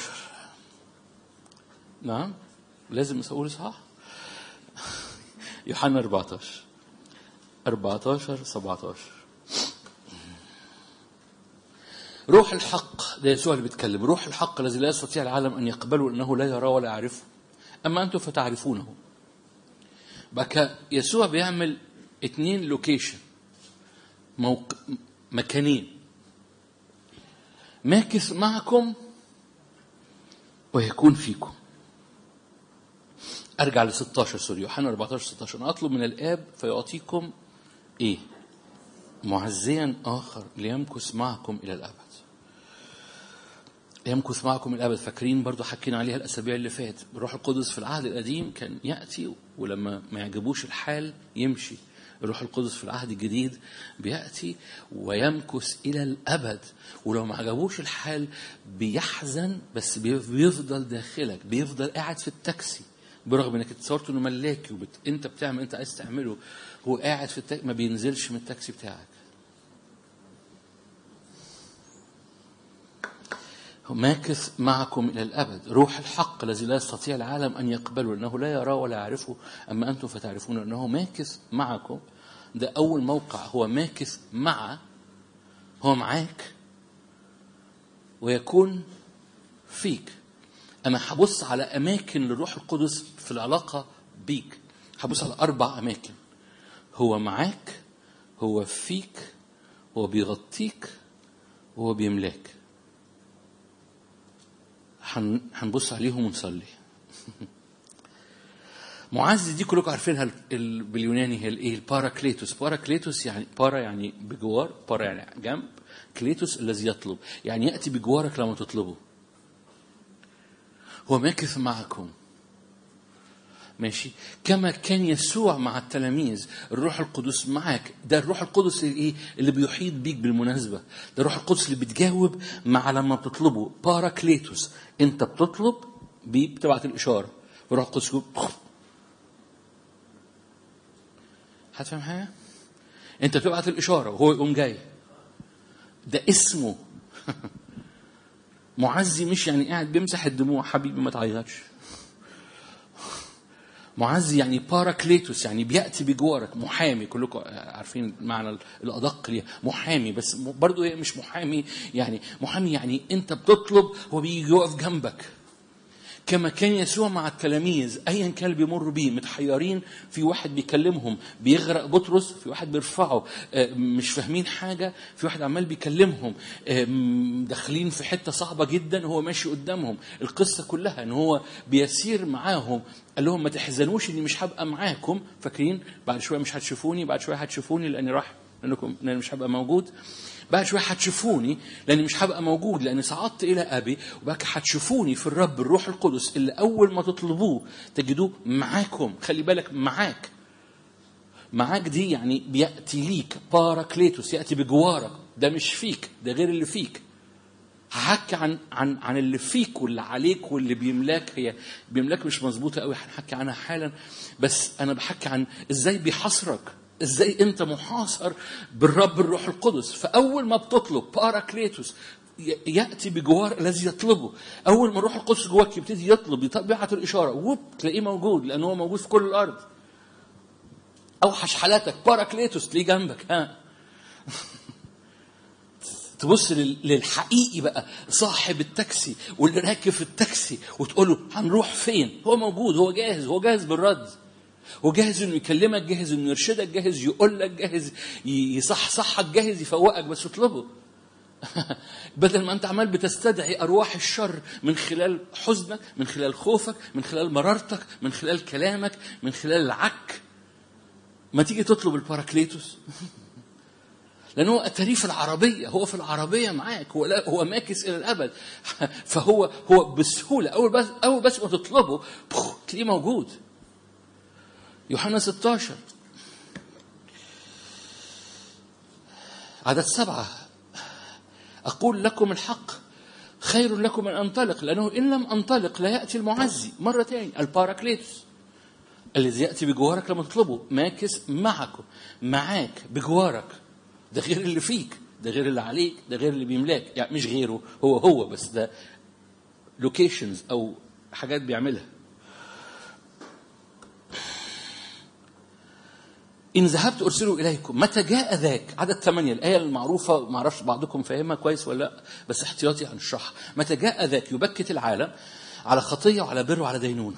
نعم لازم اقول صح يوحنا 14 14 17 روح الحق ده يسوع اللي بيتكلم روح الحق الذي لا يستطيع العالم ان يقبله لانه لا يراه ولا يعرفه اما انتم فتعرفونه بقى يسوع بيعمل اتنين لوكيشن موق... مكانين ماكث معكم ويكون فيكم ارجع ل 16 سوري يوحنا 14 16 انا اطلب من الاب فيعطيكم ايه معزيا اخر ليمكث معكم الى الابد يمكث معكم الابد فاكرين برضو حكينا عليها الاسابيع اللي فات الروح القدس في العهد القديم كان ياتي ولما ما يعجبوش الحال يمشي الروح القدس في العهد الجديد بياتي ويمكث الى الابد ولو ما عجبوش الحال بيحزن بس بيفضل داخلك بيفضل قاعد في التاكسي برغم انك اتصورت انه ملاكي وبت... انت بتعمل انت عايز تعمله هو قاعد في التاكسي ما بينزلش من التاكسي بتاعك ماكث معكم إلى الأبد روح الحق الذي لا يستطيع العالم أن يقبله لأنه لا يراه ولا يعرفه أما أنتم فتعرفون أنه ماكث معكم ده أول موقع هو ماكث مع هو معاك ويكون فيك أنا هبص على أماكن للروح القدس في العلاقة بيك هبص على أربع أماكن هو معاك هو فيك هو بيغطيك وهو بيملاك هنبص عليهم ونصلي معز دي كلكم عارفينها باليوناني هي الايه الباراكليتوس باراكليتوس يعني بارا يعني بجوار بارا يعني جنب كليتوس الذي يطلب يعني ياتي بجوارك لما تطلبه هو ماكث معكم ماشي كما كان يسوع مع التلاميذ الروح القدس معك ده الروح القدس ايه اللي بيحيط بيك بالمناسبه ده الروح القدس اللي بتجاوب مع لما بتطلبه باراكليتوس انت بتطلب بيه بتبعت الاشاره الروح القدس يقول هتفهم حاجه انت بتبعت الاشاره وهو يقوم جاي ده اسمه معزي مش يعني قاعد بيمسح الدموع حبيبي ما تعيطش معزي يعني باراكليتوس يعني بياتي بجوارك محامي كلكم عارفين المعنى الادق ليها محامي بس برضه هي مش محامي يعني محامي يعني انت بتطلب هو بيجي يقف جنبك كما كان يسوع مع التلاميذ ايا كان اللي بيمروا بيه متحيرين في واحد بيكلمهم بيغرق بطرس في واحد بيرفعه مش فاهمين حاجه في واحد عمال بيكلمهم داخلين في حته صعبه جدا هو ماشي قدامهم القصه كلها ان هو بيسير معاهم قال لهم ما تحزنوش اني مش هبقى معاكم فاكرين بعد شويه مش هتشوفوني بعد شويه هتشوفوني لاني راح لانكم لاني مش هبقى موجود بعد شويه هتشوفوني لاني مش هبقى موجود لاني صعدت الى ابي وبعد هتشوفوني في الرب الروح القدس اللي اول ما تطلبوه تجدوه معاكم خلي بالك معاك معاك دي يعني بياتي ليك باراكليتوس ياتي بجوارك ده مش فيك ده غير اللي فيك هحكي عن عن عن اللي فيك واللي عليك واللي بيملاك هي بيملاك مش مظبوطه قوي هنحكي عنها حالا بس انا بحكي عن ازاي بيحاصرك ازاي انت محاصر بالرب الروح القدس فاول ما بتطلب باراكليتوس ياتي بجوار الذي يطلبه اول ما الروح القدس جواك يبتدي يطلب يبعت الاشاره ووب تلاقيه موجود لان هو موجود في كل الارض اوحش حالاتك باراكليتوس تلاقيه جنبك ها تبص لل- للحقيقي بقى صاحب التاكسي واللي راكب في التاكسي وتقول له هنروح فين هو موجود هو جاهز هو جاهز بالرد هو جاهز انه يكلمك جاهز انه يرشدك جاهز يقول لك جاهز ي- يصحصحك جاهز يفوقك بس اطلبه بدل ما انت عمال بتستدعي ارواح الشر من خلال حزنك من خلال خوفك من خلال مرارتك من خلال كلامك من خلال العك ما تيجي تطلب الباراكليتوس لأن هو أتاريه في العربية هو في العربية معاك هو لا هو ماكس إلى الأبد فهو هو بسهولة أول بس أول بس ما تطلبه بخ، تلاقيه موجود يوحنا 16 عدد سبعة أقول لكم الحق خير لكم أن أنطلق لأنه إن لم أنطلق لا يأتي المعزي مرة تاني الباراكليتوس الذي يأتي بجوارك لما تطلبه ماكس معكم معاك بجوارك ده غير اللي فيك ده غير اللي عليك ده غير اللي بيملاك يعني مش غيره هو هو بس ده لوكيشنز أو حاجات بيعملها إن ذهبت أرسله إليكم متى جاء ذاك عدد ثمانية الآية المعروفة ما أعرفش بعضكم فاهمها كويس ولا لا بس احتياطي هنشرحها متى جاء ذاك يبكت العالم على خطية وعلى بر وعلى دينونة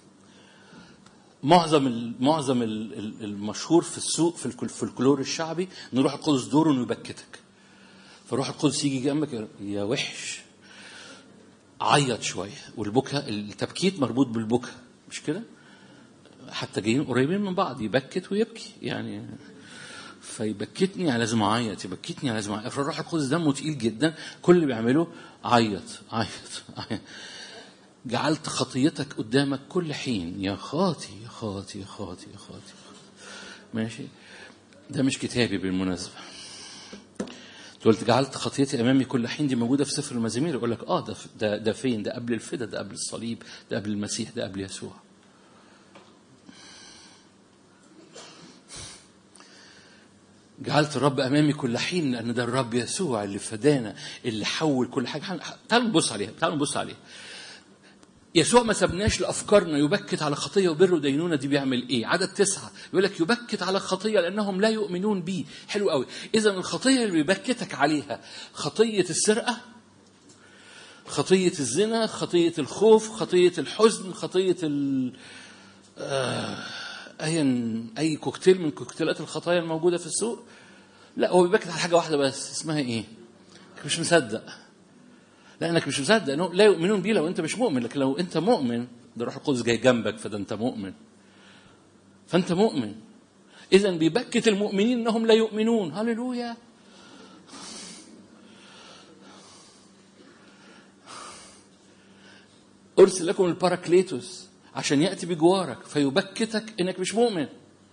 معظم ال- معظم ال- ال- المشهور في السوق في الكل- في الكلور الشعبي ان روح القدس دوره انه يبكتك فروح القدس يجي جنبك يقول يا وحش عيط شويه والبكاء التبكيت مربوط بالبكاء مش كده حتى جايين قريبين من بعض يبكت ويبكي يعني فيبكتني يعني لازم اعيط يبكتني يعني لازم اعيط فالروح القدس دمه تقيل جدا كل اللي بيعمله عيط عيط عيط جعلت خطيتك قدامك كل حين يا خاطي يا خاطي يا خاطي يا خاطي ماشي ده مش كتابي بالمناسبة قلت جعلت خطيتي امامي كل حين دي موجوده في سفر المزامير يقول لك اه ده ده ده فين ده قبل الفدا ده قبل الصليب ده قبل المسيح ده قبل يسوع جعلت الرب امامي كل حين لان ده الرب يسوع اللي فدانا اللي حول كل حاجه تعالوا نبص عليها تعالوا نبص عليها يسوع ما سبناش لافكارنا يبكت على خطيه وبر ودينونه دي بيعمل ايه؟ عدد تسعه يقول لك يبكت على خطيه لانهم لا يؤمنون بي، حلو قوي، اذا الخطيه اللي بيبكتك عليها خطيه السرقه خطيه الزنا، خطيه الخوف، خطيه الحزن، خطيه ال آه اي اي كوكتيل من كوكتيلات الخطايا الموجوده في السوق لا هو بيبكت على حاجه واحده بس اسمها ايه؟ مش مصدق لانك مش مصدق انه لا يؤمنون بيه لو انت مش مؤمن لكن لو انت مؤمن ده روح القدس جاي جنبك فده انت مؤمن فانت مؤمن اذا بيبكت المؤمنين انهم لا يؤمنون هللويا ارسل لكم الباراكليتوس عشان ياتي بجوارك فيبكتك انك مش مؤمن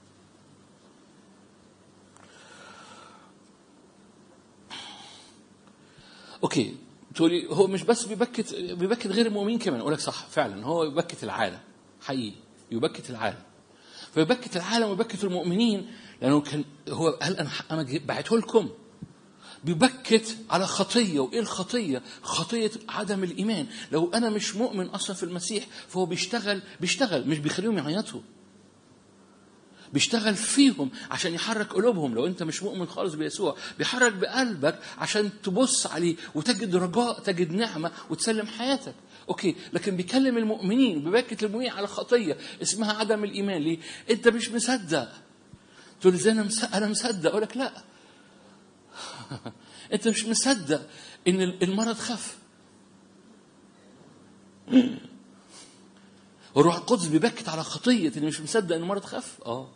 اوكي تقولي هو مش بس بيبكت بيبكت غير المؤمنين كمان اقول لك صح فعلا هو يبكت العالم حقيقي يبكت العالم فيبكت العالم ويبكت المؤمنين لانه كان هو قال انا انا بعته لكم بيبكت على خطية وإيه الخطية؟ خطية عدم الإيمان لو أنا مش مؤمن أصلا في المسيح فهو بيشتغل بيشتغل مش بيخليهم يعيطوا بيشتغل فيهم عشان يحرك قلوبهم لو انت مش مؤمن خالص بيسوع بيحرك بقلبك عشان تبص عليه وتجد رجاء تجد نعمة وتسلم حياتك اوكي لكن بيكلم المؤمنين بيبكت المؤمنين على خطية اسمها عدم الإيمان ليه انت مش مصدق تقول ازاي انا مصدق انا مصدق اقول لك لا انت مش مصدق ان المرض خف الروح القدس بيبكت على خطية اللي مش مصدق ان المرض خف اه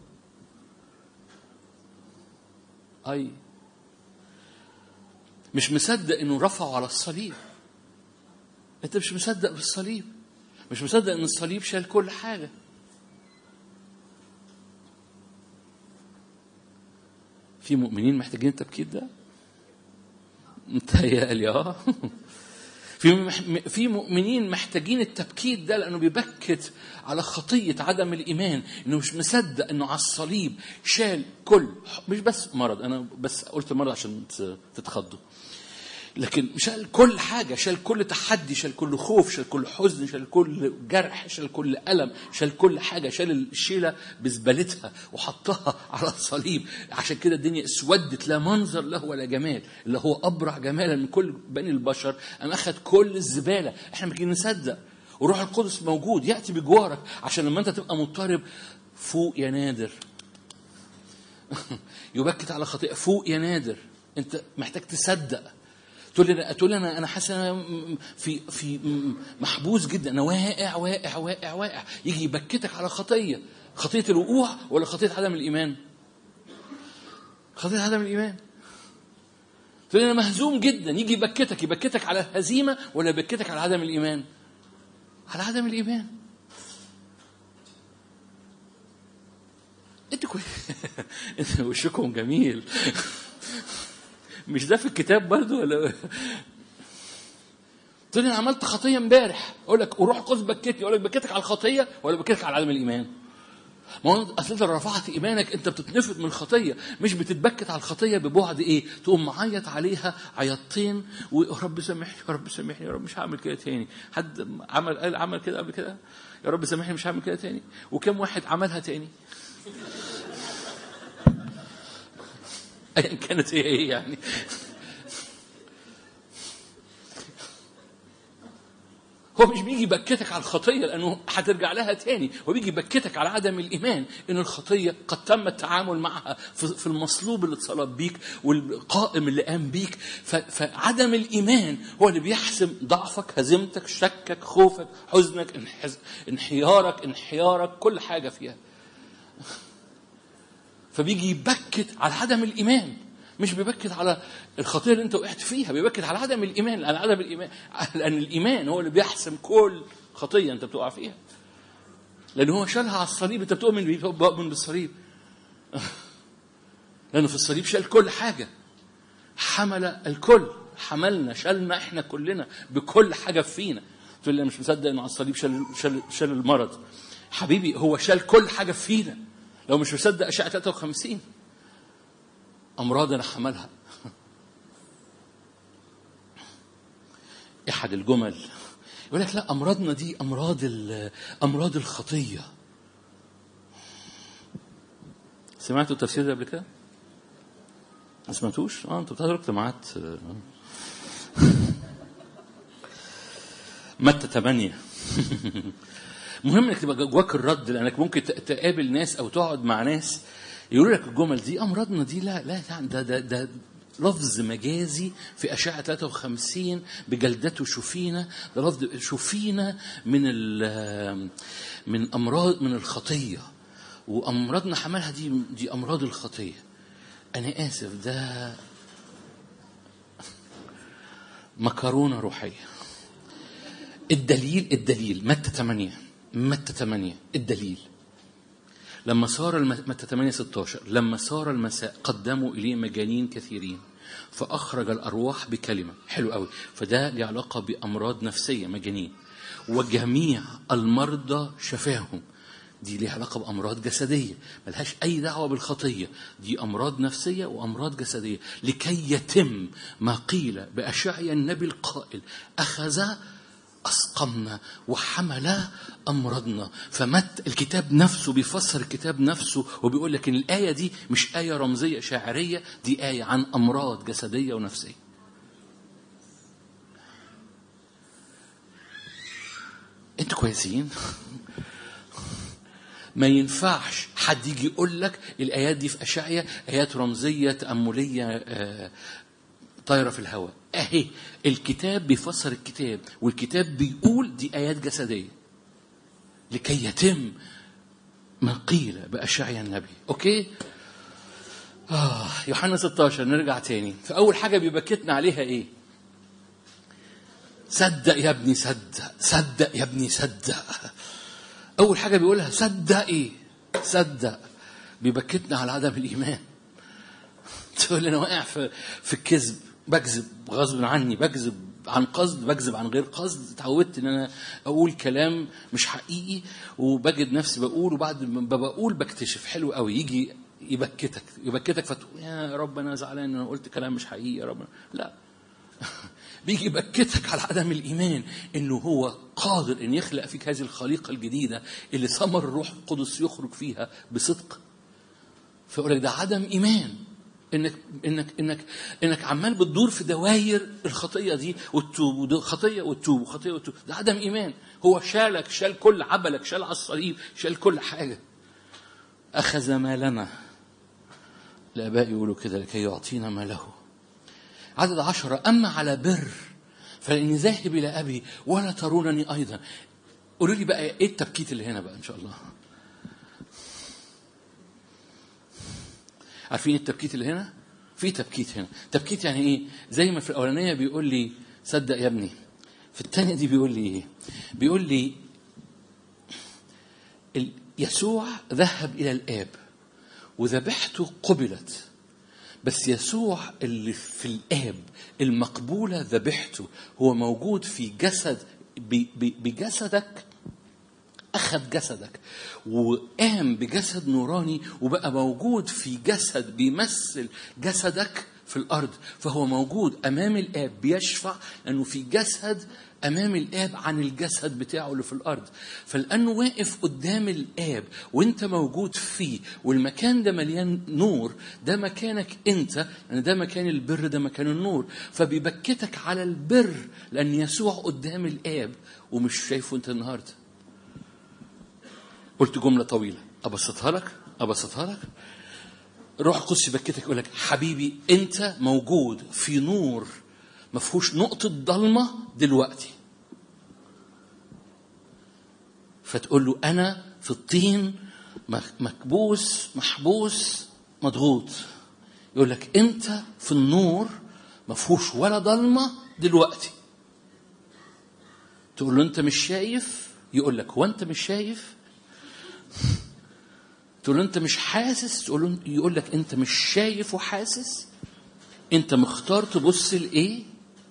اي مش مصدق انه رفعه على الصليب انت مش مصدق بالصليب مش مصدق ان الصليب شال كل حاجه في مؤمنين محتاجين التبكيت ده متهيألي اه في في مؤمنين محتاجين التبكيت ده لانه بيبكت على خطيه عدم الايمان انه مش مصدق انه على الصليب شال كل مش بس مرض انا بس قلت مرض عشان تتخضوا لكن شال كل حاجة شال كل تحدي شال كل خوف شال كل حزن شال كل جرح شال كل ألم شال كل حاجة شال الشيلة بزبالتها وحطها على الصليب عشان كده الدنيا اسودت لا منظر له ولا جمال اللي هو أبرع جمالا من كل بني البشر أم أخذ كل الزبالة احنا ممكن نصدق وروح القدس موجود يأتي بجوارك عشان لما أنت تبقى مضطرب فوق يا نادر يبكت على خطيئة فوق يا نادر انت محتاج تصدق تقول لي تقول لي انا انا حاسس انا في في محبوس جدا انا واقع واقع واقع واقع يجي يبكتك على خطيه خطيه الوقوع ولا خطيه عدم الايمان خطيه عدم الايمان تقول لي انا مهزوم جدا يجي يبكتك يبكتك على الهزيمه ولا يبكتك على عدم الايمان على عدم الايمان انتوا كويس انتوا وشكم جميل مش ده في الكتاب برضو ولا تقول انا عملت خطيه امبارح اقول لك وروح القدس بكتني اقول لك بكتك على الخطيه ولا بكتك على عدم الايمان ما هو اصل انت رفعت ايمانك انت بتتنفض من الخطيه مش بتتبكت على الخطيه ببعد ايه تقوم معيط عليها عيطتين ويا رب سامحني يا رب سامحني يا رب مش هعمل كده تاني حد عمل قال عمل كده قبل كده يا رب سامحني مش هعمل كده تاني وكم واحد عملها تاني ايا كانت هي ايه يعني هو مش بيجي يبكتك على الخطيه لانه هترجع لها تاني هو بيجي يبكتك على عدم الايمان ان الخطيه قد تم التعامل معها في المصلوب اللي اتصلب بيك والقائم اللي قام بيك فعدم الايمان هو اللي بيحسم ضعفك هزيمتك شكك خوفك حزنك انحيارك انحيارك كل حاجه فيها فبيجي يبكت على عدم الايمان مش بيبكت على الخطيه اللي انت وقعت فيها بيبكت على عدم الايمان لان عدم الايمان لان الايمان هو اللي بيحسم كل خطيه انت بتقع فيها لان هو شالها على الصليب انت بتؤمن بيه بؤمن بالصليب لانه في الصليب شال كل حاجه حمل الكل حملنا شالنا احنا كلنا بكل حاجه فينا تقول لي انا مش مصدق انه على الصليب شال شال شال المرض حبيبي هو شال كل حاجه فينا لو مش مصدق اشعه 53 امراض انا حملها احد الجمل يقول لك لا امراضنا دي امراض امراض الخطيه سمعتوا التفسير ده قبل كده؟ ما سمعتوش؟ اه انتوا بتحضروا اجتماعات متى 8 مهم انك تبقى جواك الرد لانك ممكن تقابل ناس او تقعد مع ناس يقولوا لك الجمل دي امراضنا دي لا لا يعني ده ده ده لفظ مجازي في أشعة 53 بجلدته شفينا ده لفظ شفينا من من أمراض من الخطية وأمراضنا حملها دي دي أمراض الخطية أنا آسف ده مكرونة روحية الدليل الدليل متى 8 متى 8 الدليل لما صار متى 8 16 لما صار المساء قدموا اليه مجانين كثيرين فاخرج الارواح بكلمه حلو قوي فده له علاقه بامراض نفسيه مجانين وجميع المرضى شفاهم دي ليها علاقه بامراض جسديه ملهاش اي دعوه بالخطيه دي امراض نفسيه وامراض جسديه لكي يتم ما قيل باشعيا النبي القائل اخذ أسقمنا وحمل أمراضنا فمت الكتاب نفسه بيفسر الكتاب نفسه وبيقول لك إن الآية دي مش آية رمزية شاعرية دي آية عن أمراض جسدية ونفسية انتوا كويسين ما ينفعش حد يجي يقول لك الايات دي في اشعيا ايات رمزيه تامليه آه طايره في الهواء اهي الكتاب بيفسر الكتاب والكتاب بيقول دي ايات جسديه لكي يتم ما قيل باشعيا النبي اوكي آه يوحنا 16 نرجع تاني فاول حاجه بيبكتنا عليها ايه صدق يا ابني صدق صدق يا ابني صدق اول حاجه بيقولها صدق ايه صدق بيبكتنا على عدم الايمان تقول انا واقع في في الكذب بكذب غصب عني بكذب عن قصد بكذب عن غير قصد اتعودت ان انا اقول كلام مش حقيقي وبجد نفسي بقول وبعد ما بقول بكتشف حلو قوي يجي يبكتك يبكتك فتقول يا رب انا زعلان ان انا قلت كلام مش حقيقي يا رب لا بيجي يبكتك على عدم الايمان انه هو قادر ان يخلق فيك هذه الخليقه الجديده اللي ثمر الروح القدس يخرج فيها بصدق فيقول لك ده عدم ايمان انك انك انك انك عمال بتدور في دواير الخطيه دي وتتوب وده خطيه وتتوب وخطيه وتتوب ده عدم ايمان هو شالك شال كل عبلك شال على الصليب شال كل حاجه اخذ مالنا الاباء يقولوا كده لكي يعطينا ما له عدد عشرة أما على بر فإني ذاهب إلى أبي ولا ترونني أيضا قولوا لي بقى إيه التبكيت اللي هنا بقى إن شاء الله عارفين التبكيت اللي هنا في تبكيت هنا تبكيت يعني إيه زي ما في الأولانية بيقول لي صدق يا ابني في الثانية دي بيقول لي إيه بيقول لي ال- يسوع ذهب إلى الآب وذبحته قبلت بس يسوع اللي في الآب المقبولة ذبحته هو موجود في جسد ب- ب- بجسدك أخذ جسدك وقام بجسد نوراني وبقى موجود في جسد بيمثل جسدك في الأرض فهو موجود أمام الآب بيشفع لأنه في جسد أمام الآب عن الجسد بتاعه اللي في الأرض فلأنه واقف قدام الآب وأنت موجود فيه والمكان ده مليان نور ده مكانك أنت لأن ده مكان البر ده مكان النور فبيبكتك على البر لأن يسوع قدام الآب ومش شايفه أنت النهارده قلت جملة طويلة أبسطها لك أبسطها لك روح القدس يبكتك يقول لك حبيبي أنت موجود في نور ما فيهوش نقطة ضلمة دلوقتي فتقول له أنا في الطين مك- مكبوس محبوس مضغوط يقول لك أنت في النور ما فيهوش ولا ضلمة دلوقتي تقول له أنت مش شايف يقول لك هو أنت مش شايف تقول له انت مش حاسس تقول له يقول لك انت مش شايف وحاسس انت مختار تبص لايه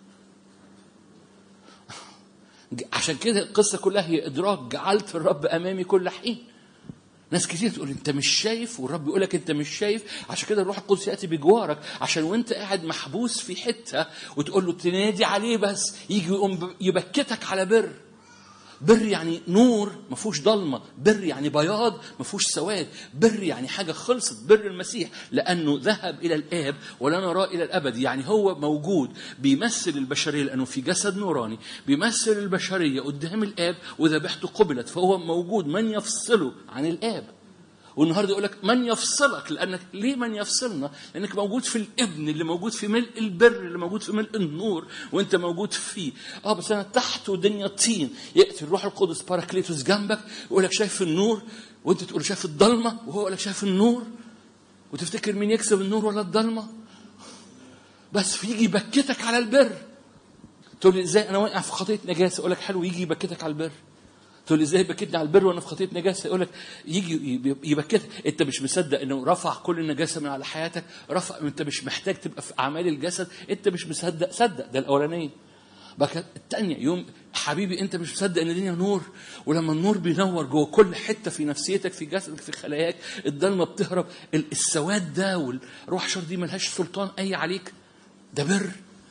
عشان كده القصه كلها هي ادراك جعلت الرب امامي كل حين ناس كتير تقول انت مش شايف والرب يقول لك انت مش شايف عشان كده الروح القدس ياتي بجوارك عشان وانت قاعد محبوس في حته وتقول له تنادي عليه بس يجي يقوم يبكتك على بر بر يعني نور ما فيهوش ضلمه بر يعني بياض ما فيهوش سواد بر يعني حاجه خلصت بر المسيح لانه ذهب الى الاب ولا نراه الى الابد يعني هو موجود بيمثل البشريه لانه في جسد نوراني بيمثل البشريه قدام الاب وذبيحته قبلت فهو موجود من يفصله عن الاب والنهارده يقول لك من يفصلك لانك ليه من يفصلنا؟ لانك موجود في الابن اللي موجود في ملء البر اللي موجود في ملء النور وانت موجود فيه. اه بس انا تحت ودنيا طين ياتي الروح القدس باراكليتوس جنبك يقول لك شايف النور وانت تقول شايف الضلمه وهو يقول لك شايف النور وتفتكر مين يكسب النور ولا الضلمه؟ بس فيجي يبكتك على البر. تقول لي ازاي انا واقع في خطيه نجاسه؟ اقول لك حلو يجي يبكتك على البر. تقول لي ازاي بكتني على البر وانا في خطيه نجاسه يقول لك يجي يبكتك انت مش مصدق انه رفع كل النجاسه من على حياتك رفع انت مش محتاج تبقى في اعمال الجسد انت مش مصدق صدق ده الاولانيه بقى الثانيه يوم حبيبي انت مش مصدق ان الدنيا نور ولما النور بينور جوه كل حته في نفسيتك في جسدك في خلاياك الضلمه بتهرب السواد ده والروح شر دي ملهاش سلطان اي عليك ده بر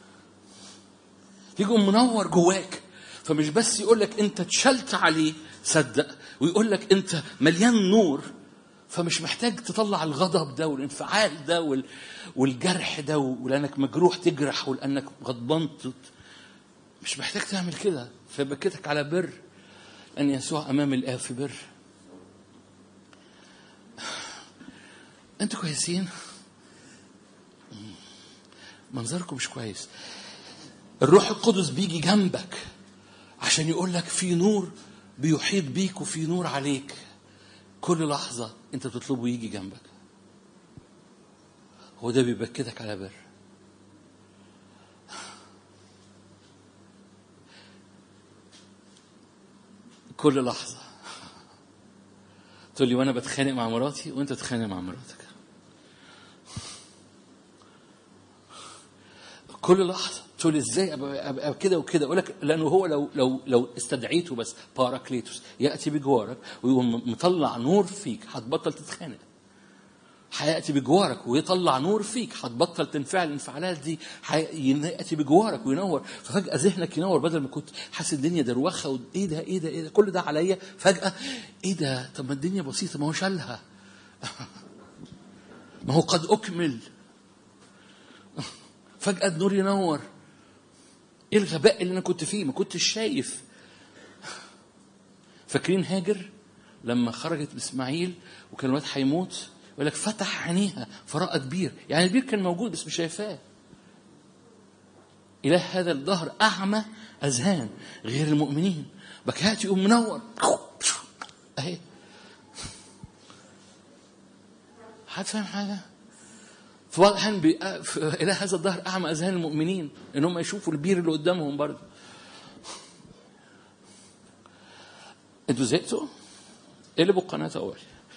يجي منور جواك فمش بس يقول لك انت اتشلت عليه صدق ويقول لك انت مليان نور فمش محتاج تطلع الغضب ده والانفعال ده وال... والجرح ده ولانك مجروح تجرح ولانك غضبان تت... مش محتاج تعمل كده فبكتك على بر ان يسوع امام الاب في بر انتوا كويسين منظركم مش كويس الروح القدس بيجي جنبك عشان يقول لك في نور بيحيط بيك وفي نور عليك كل لحظة انت بتطلبه يجي جنبك هو ده بيبكتك على بر كل لحظة تقول لي وانا بتخانق مع مراتي وانت تتخانق مع مراتك كل لحظة تقول ازاي ابقى, أبقى كده وكده اقول لك لانه هو لو لو لو استدعيته بس باراكليتوس ياتي بجوارك ويقوم مطلع نور فيك هتبطل تتخانق هياتي بجوارك ويطلع نور فيك هتبطل تنفعل الانفعالات دي هياتي بجوارك وينور ففجاه ذهنك ينور بدل ما كنت حاسس الدنيا دروخه و... ايه ده ايه ده ايه ده كل ده عليا فجاه ايه ده طب ما الدنيا بسيطه ما هو شالها ما هو قد اكمل فجاه النور ينور ايه الغباء اللي انا كنت فيه ما كنتش شايف فاكرين هاجر لما خرجت باسماعيل وكان الواد هيموت يقول لك فتح عينيها فرأت بير يعني البير كان موجود بس مش شايفاه إله هذا الدهر أعمى أذهان غير المؤمنين بكات يقوم منور أهي حد فاهم حاجة؟ في بعض الأحيان بي... إله هذا الدهر أعمى أذهان المؤمنين إن هم يشوفوا البير اللي قدامهم برضه انتوا زهقتوا؟ قلبوا القناة أول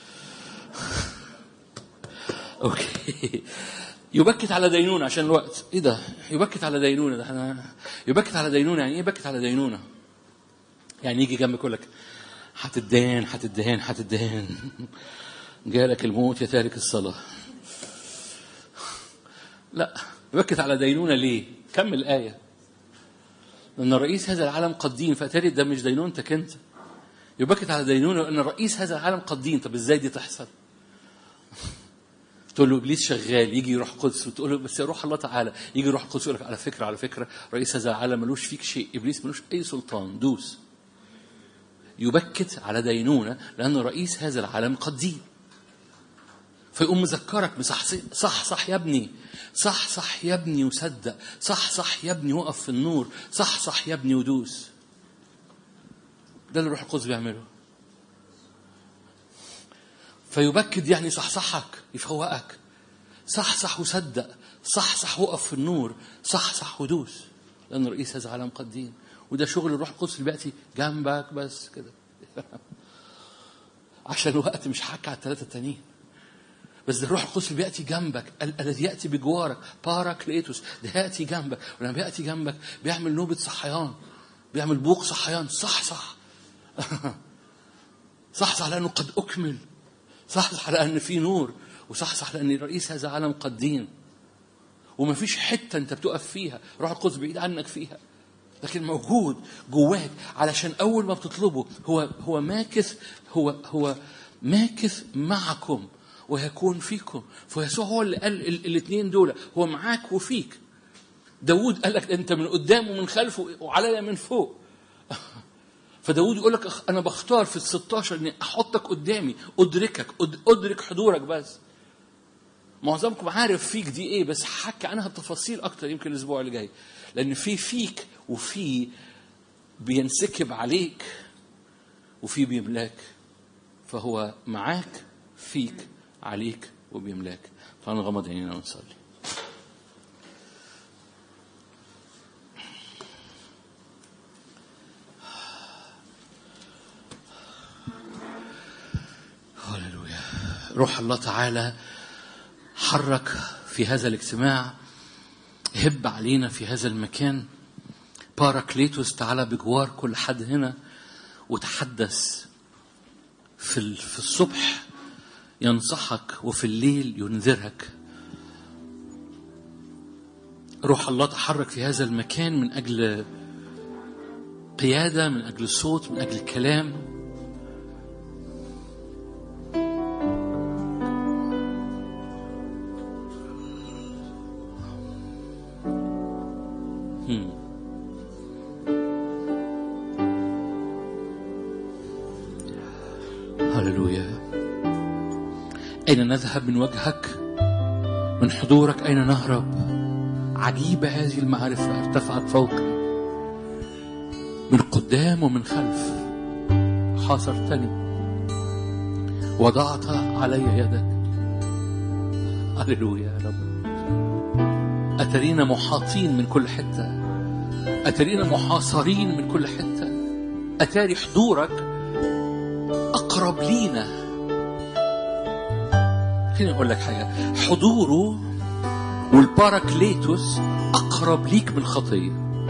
اوكي يبكت على دينونة عشان الوقت ايه ده يبكت على دينونة ده احنا يبكت على دينونة يعني ايه يبكت على دينونة يعني يجي جنبك يقول لك هتدهن هتدهن هتدهن جالك الموت يا تارك الصلاة لا يبكت على دينونة ليه كمل الآية لأن رئيس هذا العالم قد دين فأتاري ده مش دينونتك أنت يبكت على دينونة لأن رئيس هذا العالم قد دين طب إزاي دي تحصل تقول له ابليس شغال يجي يروح قدس وتقول له بس يا روح الله تعالى يجي يروح قدس يقول لك على فكره على فكره رئيس هذا العالم ملوش فيك شيء ابليس ملوش اي سلطان دوس يبكت على دينونه لان رئيس هذا العالم قد دين فيقوم مذكرك بصح صح صح يا ابني صح صح يا ابني وصدق صح صح يا ابني وقف في النور صح صح يا ابني ودوس ده اللي الروح القدس بيعمله فيبكد يعني صحصحك يفوقك صحصح وصدق صحصح وقف في النور صحصح ودوس لأن رئيس هذا العالم قد دين وده شغل الروح القدس اللي بيأتي جنبك بس كده عشان الوقت مش حكى على الثلاثة التانيين بس ده الروح القدس اللي بيأتي جنبك الذي يأتي بجوارك باراكليتوس ده يأتي جنبك ولما بيأتي جنبك بيعمل نوبة صحيان بيعمل بوق صحيان صح صح صح صح لأنه قد أكمل صحصح لأن في نور وصحصح لأن رئيس هذا العالم قد دين وما فيش حتة أنت بتقف فيها روح القدس بعيد عنك فيها لكن موجود جواك علشان أول ما بتطلبه هو هو ماكث هو هو ماكث معكم ويكون فيكم فيسوع هو اللي قال الاثنين دول هو معاك وفيك داود قال لك انت من قدام ومن خلفه وعليا من فوق فداود يقول لك انا بختار في ال 16 اني احطك قدامي ادركك ادرك حضورك بس معظمكم عارف فيك دي ايه بس هحكي عنها بتفاصيل اكتر يمكن الاسبوع اللي جاي لان في فيك وفي بينسكب عليك وفي بيملاك فهو معاك فيك عليك وبيملاك فنغمض عينينا ونصلي هللويا روح الله تعالى حرك في هذا الاجتماع هب علينا في هذا المكان باراكليتوس تعالى بجوار كل حد هنا وتحدث في في الصبح ينصحك وفي الليل ينذرك روح الله تحرك في هذا المكان من اجل قياده من اجل صوت من اجل كلام هللويا أين نذهب من وجهك من حضورك أين نهرب عجيبة هذه المعرفة ارتفعت فوقي من قدام ومن خلف حاصرتني وضعت علي يدك هللويا يا رب أترينا محاطين من كل حتة أترينا محاصرين من كل حتة أتاري حضورك أقرب لينا خليني أقول لك حاجة حضوره والباراكليتوس أقرب ليك من الخطية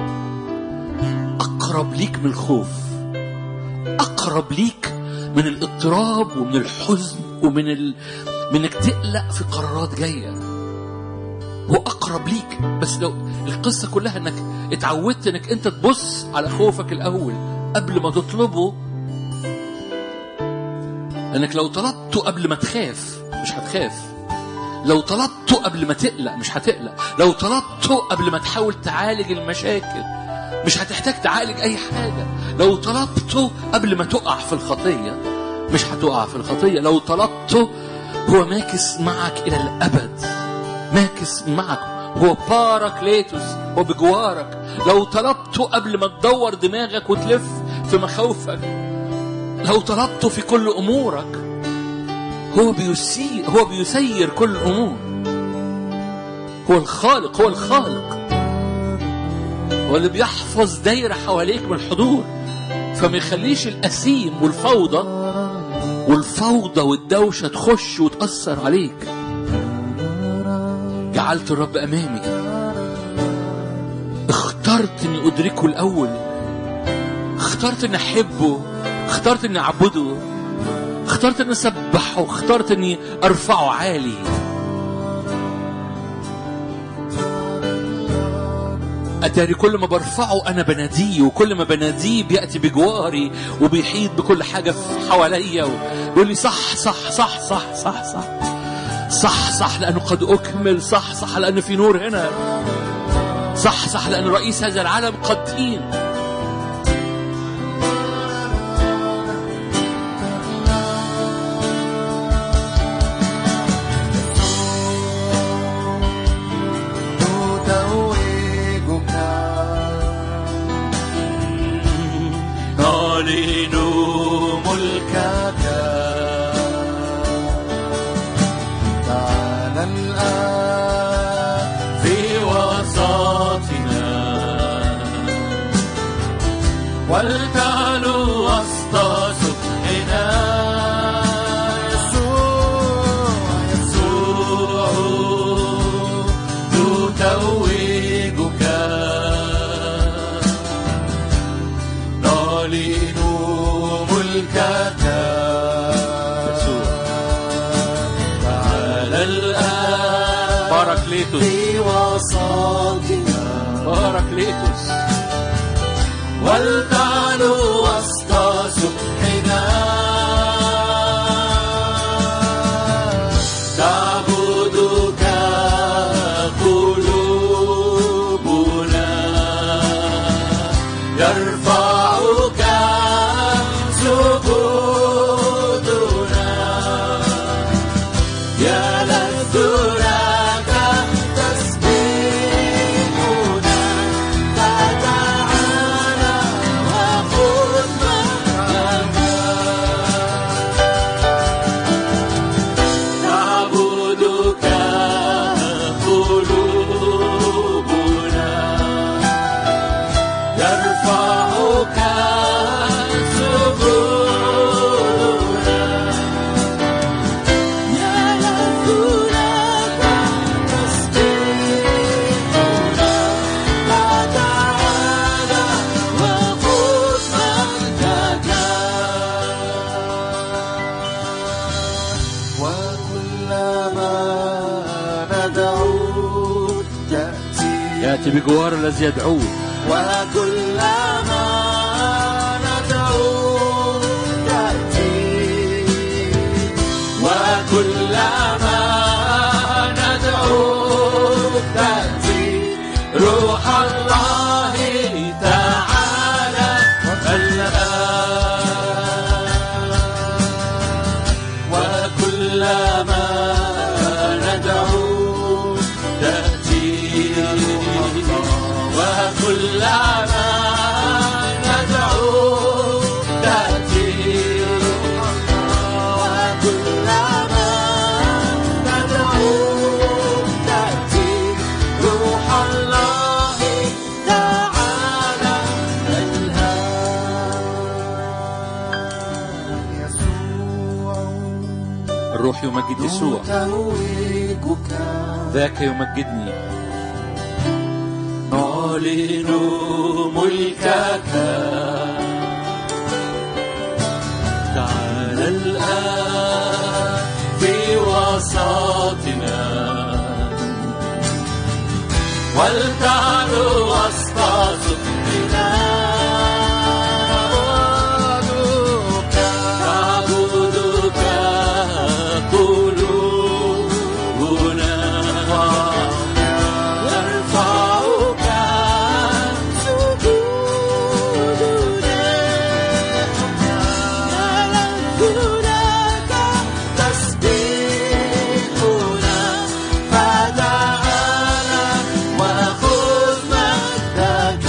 أقرب ليك من الخوف أقرب ليك من الاضطراب ومن الحزن ومن من انك تقلق في قرارات جايه هو اقرب ليك بس لو القصه كلها انك اتعودت انك انت تبص على خوفك الاول قبل ما تطلبه انك لو طلبته قبل ما تخاف مش هتخاف لو طلبته قبل ما تقلق مش هتقلق لو طلبته قبل ما تحاول تعالج المشاكل مش هتحتاج تعالج اي حاجه لو طلبته قبل ما تقع في الخطيه مش هتقع في الخطيه لو طلبته هو ماكس معك الى الابد ماكس معك هو باراكليتوس هو بجوارك لو طلبته قبل ما تدور دماغك وتلف في مخاوفك لو طلبته في كل امورك هو بيسير هو بيسير كل الامور هو الخالق هو الخالق هو اللي بيحفظ دايره حواليك من الحضور فما يخليش الاسيم والفوضى والفوضى والدوشه تخش وتاثر عليك جعلت الرب امامي اخترت اني ادركه الاول اخترت اني احبه اخترت اني اعبده اخترت اني اسبحه اخترت اني ارفعه عالي اتاري كل ما برفعه انا بناديه وكل ما بناديه بياتي بجواري وبيحيط بكل حاجه في حواليا ويقول لي صح صح صح صح صح صح صح صح لانه قد اكمل صح صح لان في نور هنا صح صح لان رئيس هذا العالم قد تين نتوجك نعلن ملكك تعالى الآن في وسطنا ولتعلو وسط سبحنا يسوع يسوع نتوجك نعلن ملكك تعالى الآن باراكليتوس في وسطنا باراكليتوس ولتعلو وسط سبحنا تعبدك قلوبنا يرفعك سجودنا يلذ لك تسبيحنا فتعالى وخذ مكانك نعبدك قلوبنا يرفعك سجودنا يلذ لك تسبيحنا فتعالى وخذ مجدك وكلما ندعو تأتي ياتي بجوار الذي يدعوه وكلما ندعو تأتي وكلما ندعو تأتي روح الله تعالى الآن وكلما ندعو تأتي وكلما ندعو تأتي وكلما ندعو تأتي روح الله تعالى الآن يسوع الروح يمجد يسوع نتوجك ذاك يمجدني نعلن ملكك تعالى الآن في وسطنا أوساطنا ولتعلو وسط صدقنا تعبدك قلوبنا نرفعك سجودنا نلذ لك تسبيحنا فتعالى وخذ مجدك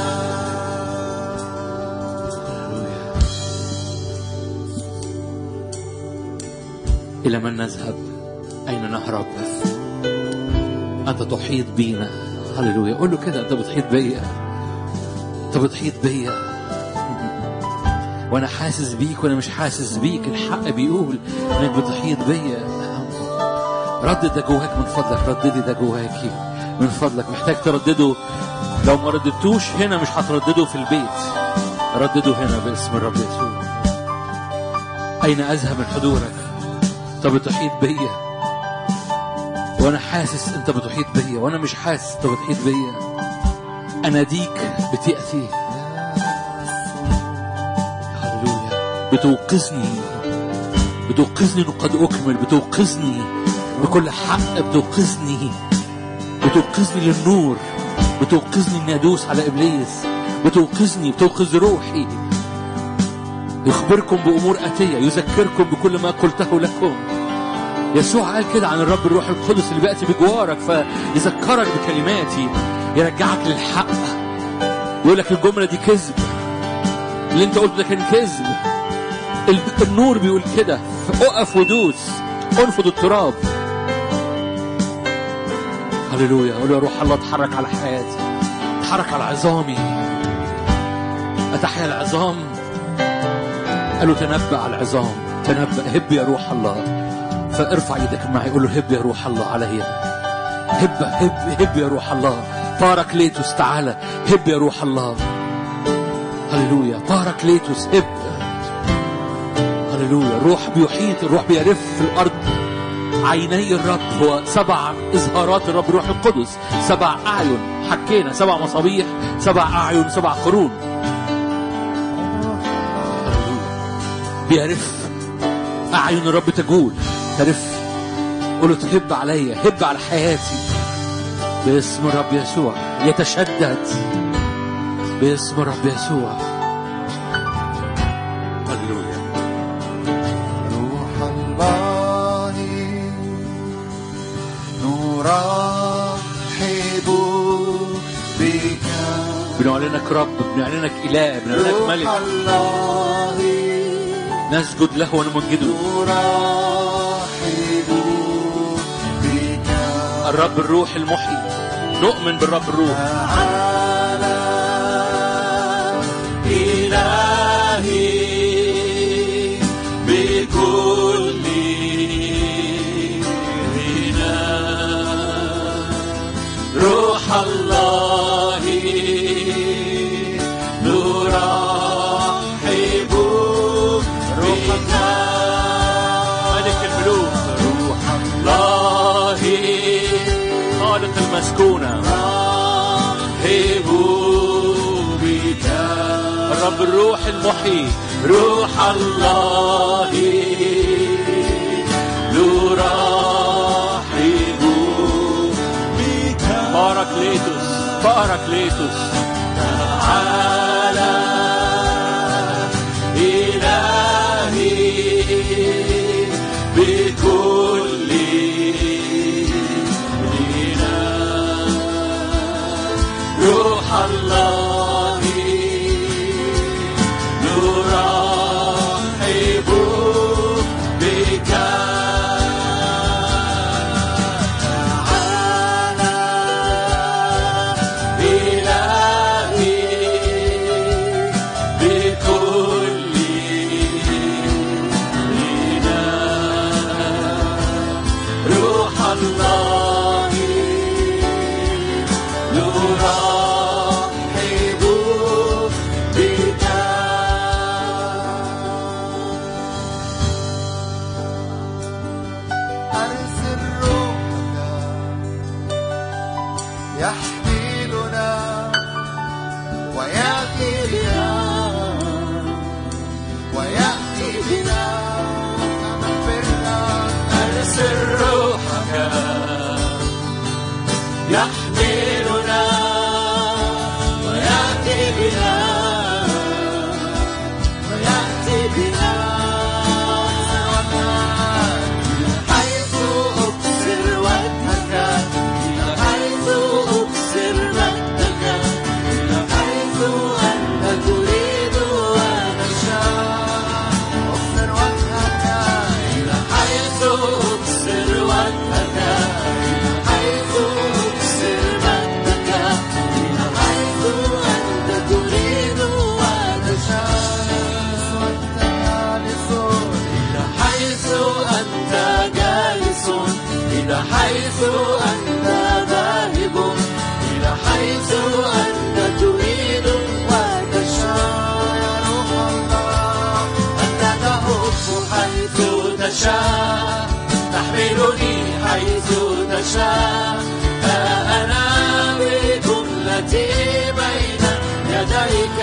إلى من نذهب أين نهرب أنت تحيط بينا هللويا قول له كده أنت بتحيط بيا أنت بتحيط بيا وأنا حاسس بيك وأنا مش حاسس بيك الحق بيقول إنك بتحيط بيا ردد ده جواك من فضلك رددي ده جواكي من فضلك محتاج تردده لو ما رددتوش هنا مش هتردده في البيت ردده هنا باسم الرب يسوع أين أذهب من حضورك أنت بتحيط بيا وأنا حاسس أنت بتحيط بيا وأنا مش حاسس أنت بتحيط بيا أناديك بتأتي هللويا بتوقظني بتوقظني انه قد اكمل بتوقظني بكل حق بتوقظني بتوقظني للنور بتوقظني اني ادوس على ابليس بتوقظني بتوقظ روحي يخبركم بامور اتيه يذكركم بكل ما قلته لكم يسوع قال كده عن الرب الروح القدس اللي بياتي بجوارك فيذكرك بكلماتي يرجعك للحق يقول لك الجمله دي كذب اللي انت قلته ده كان كذب ال- النور بيقول كده اقف ودوس انفض التراب هللويا قول يا روح الله اتحرك على حياتي اتحرك على عظامي اتحيا العظام قالوا تنبأ على العظام تنبأ هب يا روح الله فارفع ايدك معي قول له هب يا روح الله عليا هب هب هب يا روح الله باراكليتوس تعالى هب يا روح الله هللويا باراكليتوس هب هللويا الروح بيحيط الروح بيرف في الارض عيني الرب هو سبع اظهارات الرب الروح القدس سبع اعين حكينا سبع مصابيح سبع اعين سبع قرون هللويا بيرف اعين الرب تجول ترف قول له تهب عليا هب على حياتي باسم الرب يسوع يتشدد باسم الرب يسوع هللويا روح الله نرحب بك بنعلنك رب بنعلنك اله بنعلنك روح ملك الله نسجد له ونمجده نرحب بك الرب الروح المحيي نؤمن بالرب الروح تعالى إلهي بكل غنى روح الله نرحب بك ملك الملوك روح الله خالق المسكونة نرحب بك الرب الروح المحيي روح الله نرحب بك باراكليتوس باراكليتوس تعالى إلهي بكل غنى روح الله نرحب بك تعالى إلهي بكل غنى روح الله نرحب بك أرسل يحملنا ويأتي بنا ويأتي بنا حيث أبصر وجهك إلى حيث أبصر مجدك إلى حيث أنت تريد ونشاء أبصر وجهك إلى حيث أبصر وجهك إلى حيث أبصر مجدك إلى حيث أنت تريد ونشاء إلى حيث أنت جالس إلى حيث أنت ذاهب إلى حيث أنت تريد وتشاء يا روح الله أنت تهب حيث تشاء تحملني حيث تشاء ها أنا بجملتي بين يديك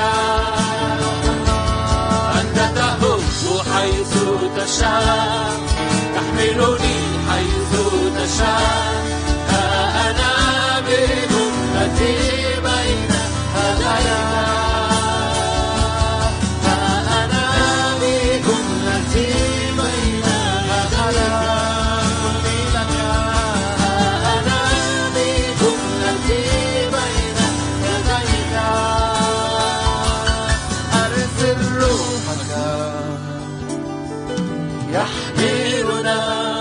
أنت تهب حيث تشاء تحملني حيث تشاء ها أنا بجملتي بين هداياك ها أنا بجملتي بين هداياك لك ها أنا بجملتي بين يديك أرسل روحك يحملنا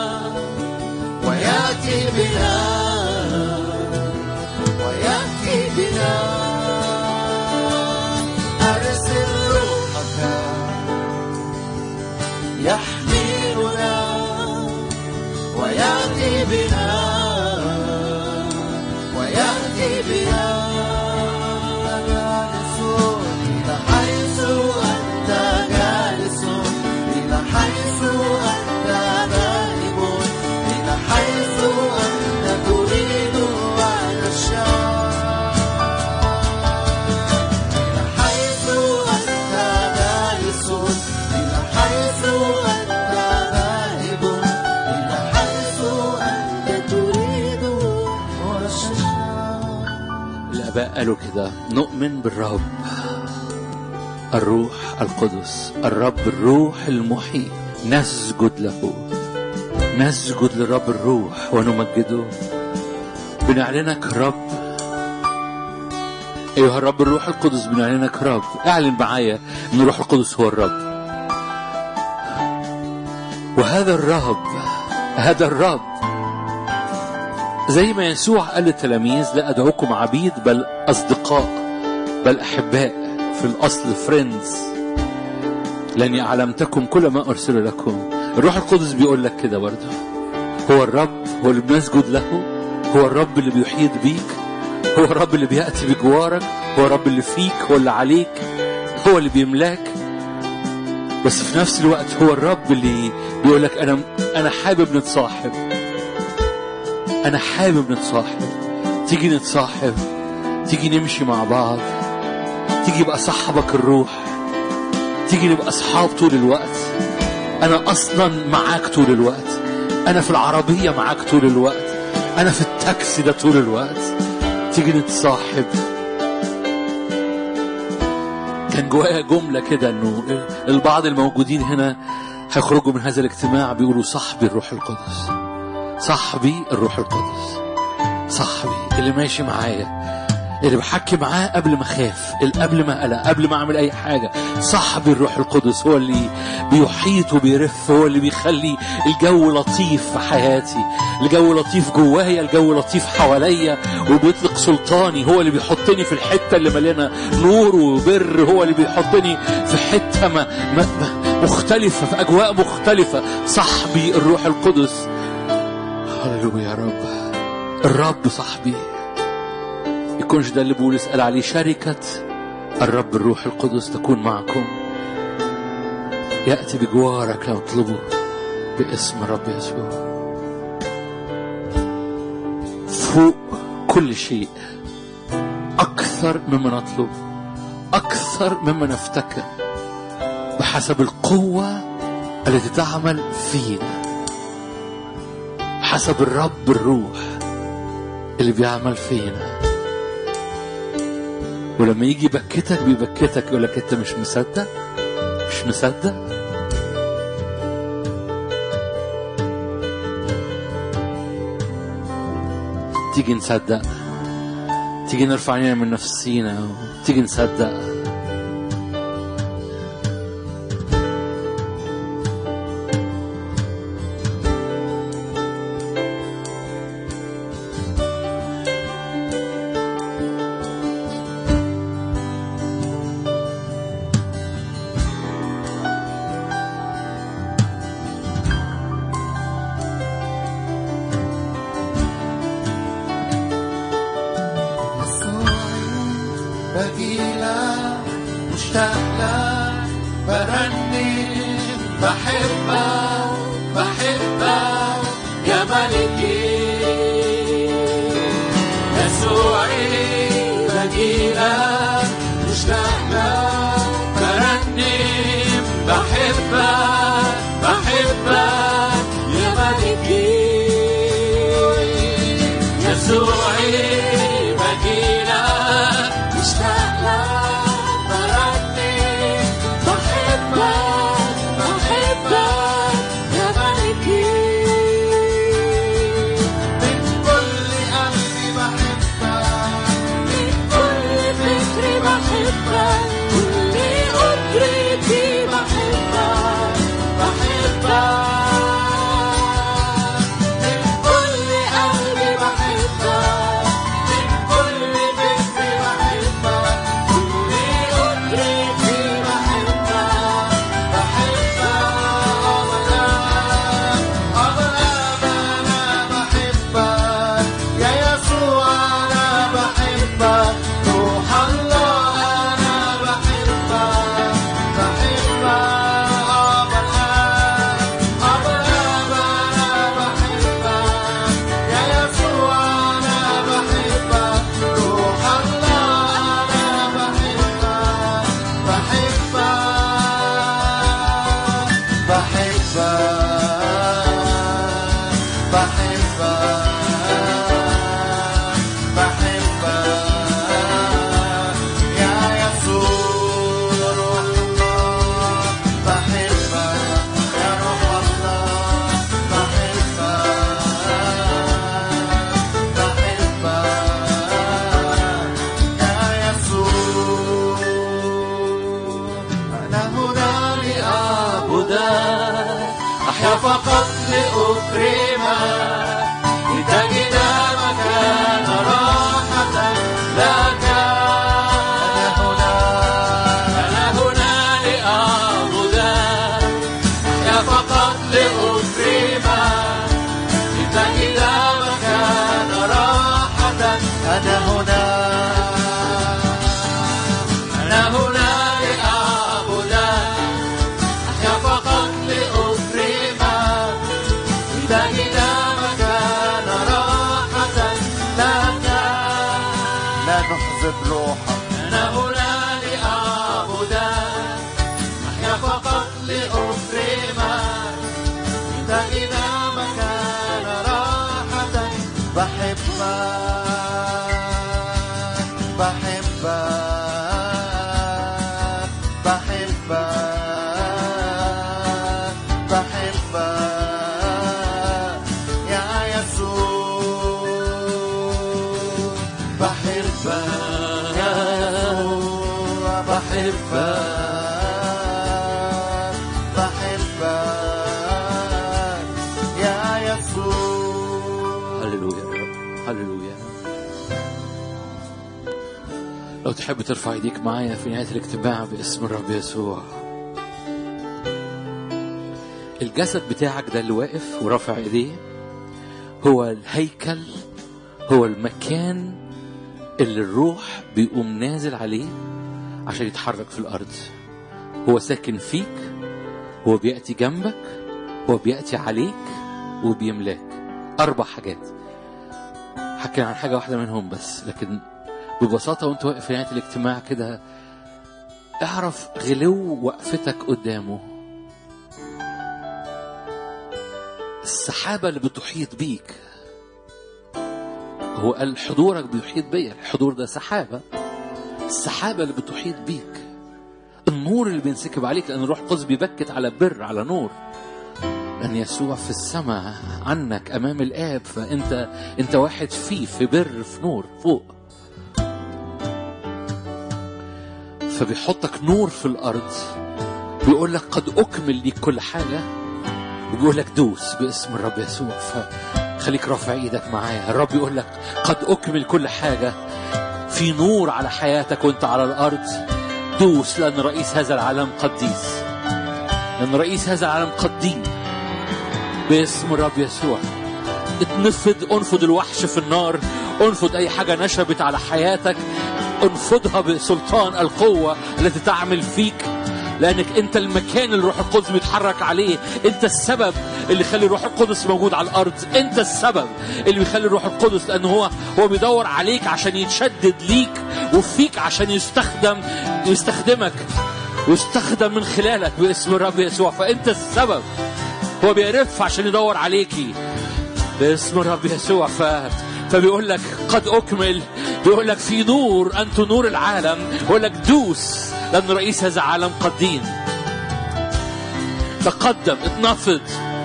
ويأتي بنا ويأتي بنا أرسل روحك يحملنا ويأتي بنا ويأتي بنا جالس إلى حيث أنت جالس إلى حيث أنت ذاهب إلى حيث أنت تريد ونشاء إلى حيث أنت جالس إلى حيث أنت ذاهب إلى حيث أنت تريد ونشاء الآباء قالوا كده نؤمن بالرب الروح القدس الرب الروح المحيي نسجد له نسجد للرب الروح ونمجده بنعلنك رب أيها الرب الروح القدس بنعلنك رب اعلن معايا أن الروح القدس هو الرب وهذا الرب هذا الرب زي ما يسوع قال للتلاميذ لا أدعوكم عبيد بل أصدقاء بل أحباء في الأصل فريندز لأني أعلمتكم كل ما أرسل لكم الروح القدس بيقول لك كده برضه هو الرب هو اللي بنسجد له هو الرب اللي بيحيط بيك هو الرب اللي بيأتي بجوارك هو الرب اللي فيك هو اللي عليك هو اللي بيملاك بس في نفس الوقت هو الرب اللي بيقول لك أنا أنا حابب نتصاحب أنا حابب نتصاحب تيجي نتصاحب تيجي نمشي مع بعض تيجي يبقى صاحبك الروح تيجي نبقى أصحاب طول الوقت أنا أصلا معاك طول الوقت أنا في العربية معاك طول الوقت أنا في التاكسي ده طول الوقت تيجي نتصاحب كان جوايا جملة كده إنه البعض الموجودين هنا هيخرجوا من هذا الاجتماع بيقولوا صاحبي الروح القدس صاحبي الروح القدس صاحبي اللي ماشي معايا اللي بحكي معاه قبل ما اخاف قبل ما اقلق قبل ما اعمل اي حاجه صاحبي الروح القدس هو اللي بيحيط وبيرف هو اللي بيخلي الجو لطيف في حياتي الجو لطيف جوايا الجو لطيف حواليا وبيطلق سلطاني هو اللي بيحطني في الحته اللي مليانه نور وبر هو اللي بيحطني في حته ما ما ما مختلفه في اجواء مختلفه صاحبي الروح القدس هللويا يا رب الرب صاحبي يكونش ده اللي بولس قال عليه شركة الرب الروح القدس تكون معكم يأتي بجوارك لو اطلبه باسم الرب يسوع فوق كل شيء أكثر مما نطلب أكثر مما نفتكر بحسب القوة التي تعمل فينا حسب الرب الروح اللي بيعمل فينا ولما يجي يبكتك بيبكتك يقول لك انت مش مصدق مش مصدق تيجي نصدق تيجي نرفع عينينا من نفسينا تيجي نصدق بجيلك مشتاق لك برنم بحبك بحبك يا ملكي يسوعي بجيلك مشتاق لك برنم بحبك بحبك يا ملكي يسوعي بجيلك مشتاق لك برنم بحبك بحبك يا ملكي من كل قلبي بحبك من كل فكري بحبك كل قدرتي بحبك بحبك من كل قلبي بحبك من كل فكري بحبك كل قدرتي بحبك بحبك أبدا أبدا أنا بحبك يا يسوع أنا بحبك روح الله أنا بحبك بحبك أبدا أبدا أنا بحبك يا يسوع أنا بحبك روح الله أنا بحبك بحبك بحبك بحبك بحبك يا يسوع روح الله بحبك يا روح الله بحبك بحبك يا يسوع أنا هنا لأعبدك أحيا فقط لأكرمك لتجد مكان راحة لك أنا هنا أنا هنا لأعبدك أحيا فقط لأكرمك لتجد مكان راحة أنا هنا أنا هنا لأعبدك أحيا فقط لأكرمك لتجد مكان راحة لك لا نحزن روحك أنا هنا لأعبدك أحيا فقط لأكرمك لتجد مكان راحة بحبك بحبك بحبك بحبك يا يسوع بحبك يا يسوع بحبك بحبك يا يسوع هللويا يا رب هللويا لو تحب ترفع ايديك معايا في نهاية الاجتماع باسم الرب يسوع الجسد بتاعك ده اللي واقف ورافع ايديه هو الهيكل هو المكان اللي الروح بيقوم نازل عليه عشان يتحرك في الارض هو ساكن فيك هو بيأتي جنبك هو بيأتي عليك وبيملاك أربع حاجات حكي عن حاجة واحدة منهم بس لكن ببساطة وانت واقف في نهاية الاجتماع كده اعرف غلو وقفتك قدامه السحابة اللي بتحيط بيك هو قال حضورك بيحيط بيا الحضور ده سحابة السحابة اللي بتحيط بيك النور اللي بينسكب عليك لأن الروح القدس بيبكت على بر على نور لأن يسوع في السماء عنك أمام الآب فأنت أنت واحد فيه في بر في نور فوق فبيحطك نور في الأرض بيقول لك قد أكمل ليك كل حاجة وبيقول لك دوس باسم الرب يسوع فخليك رافع ايدك معايا الرب يقول لك قد أكمل كل حاجة في نور على حياتك وانت على الأرض دوس لأن رئيس هذا العالم قديس لأن رئيس هذا العالم قديم باسم الرب يسوع اتنفض انفض الوحش في النار انفض اي حاجة نشبت على حياتك انفضها بسلطان القوة التي تعمل فيك لانك انت المكان اللي الروح القدس بيتحرك عليه انت السبب اللي يخلي الروح القدس موجود على الارض انت السبب اللي بيخلي الروح القدس لان هو هو بيدور عليك عشان يتشدد ليك وفيك عشان يستخدم يستخدمك ويستخدم من خلالك باسم الرب يسوع فانت السبب هو بيرف عشان يدور عليكي باسم الرب يسوع ف... فبيقول لك قد اكمل بيقول لك في نور انت نور العالم بيقول لك دوس لان رئيس هذا العالم قدين تقدم اتنفض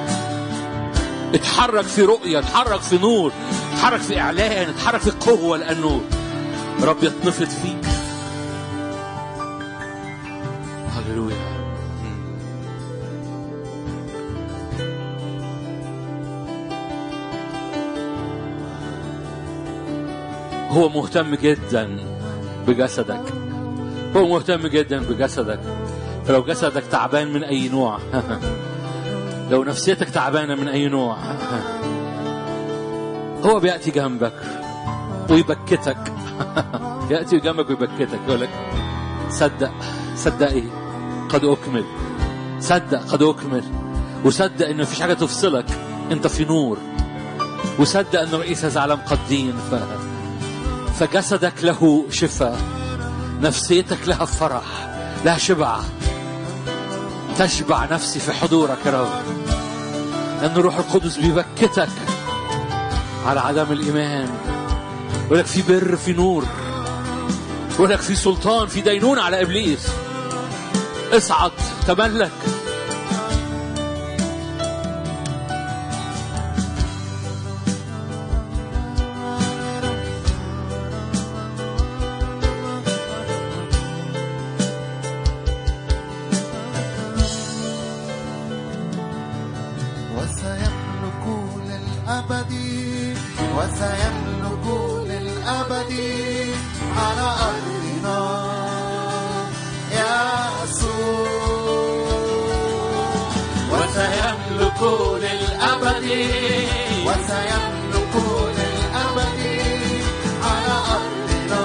اتحرك في رؤية اتحرك في نور اتحرك في اعلان اتحرك في قوة لانه رب يتنفض فيك هللويا هو مهتم جدا بجسدك هو مهتم جدا بجسدك فلو جسدك تعبان من اي نوع لو نفسيتك تعبانه من اي نوع هو بياتي جنبك ويبكتك ياتي جنبك ويبكتك يقول لك صدق صدقي قد اكمل صدق قد اكمل وصدق ان مفيش حاجه تفصلك انت في نور وصدق ان رئيس هذا العالم قدين ف... فجسدك له شفاء نفسيتك لها فرح لها شبع تشبع نفسي في حضورك يا رب لأن الروح القدس بيبكتك على عدم الإيمان يقول لك في بر في نور يقول لك في سلطان في دينون على إبليس اصعد تملك وسيملك للأبد وسيملك للأبد على أرضنا يسوع وسيملك للأبد وسيملك للأبد على أرضنا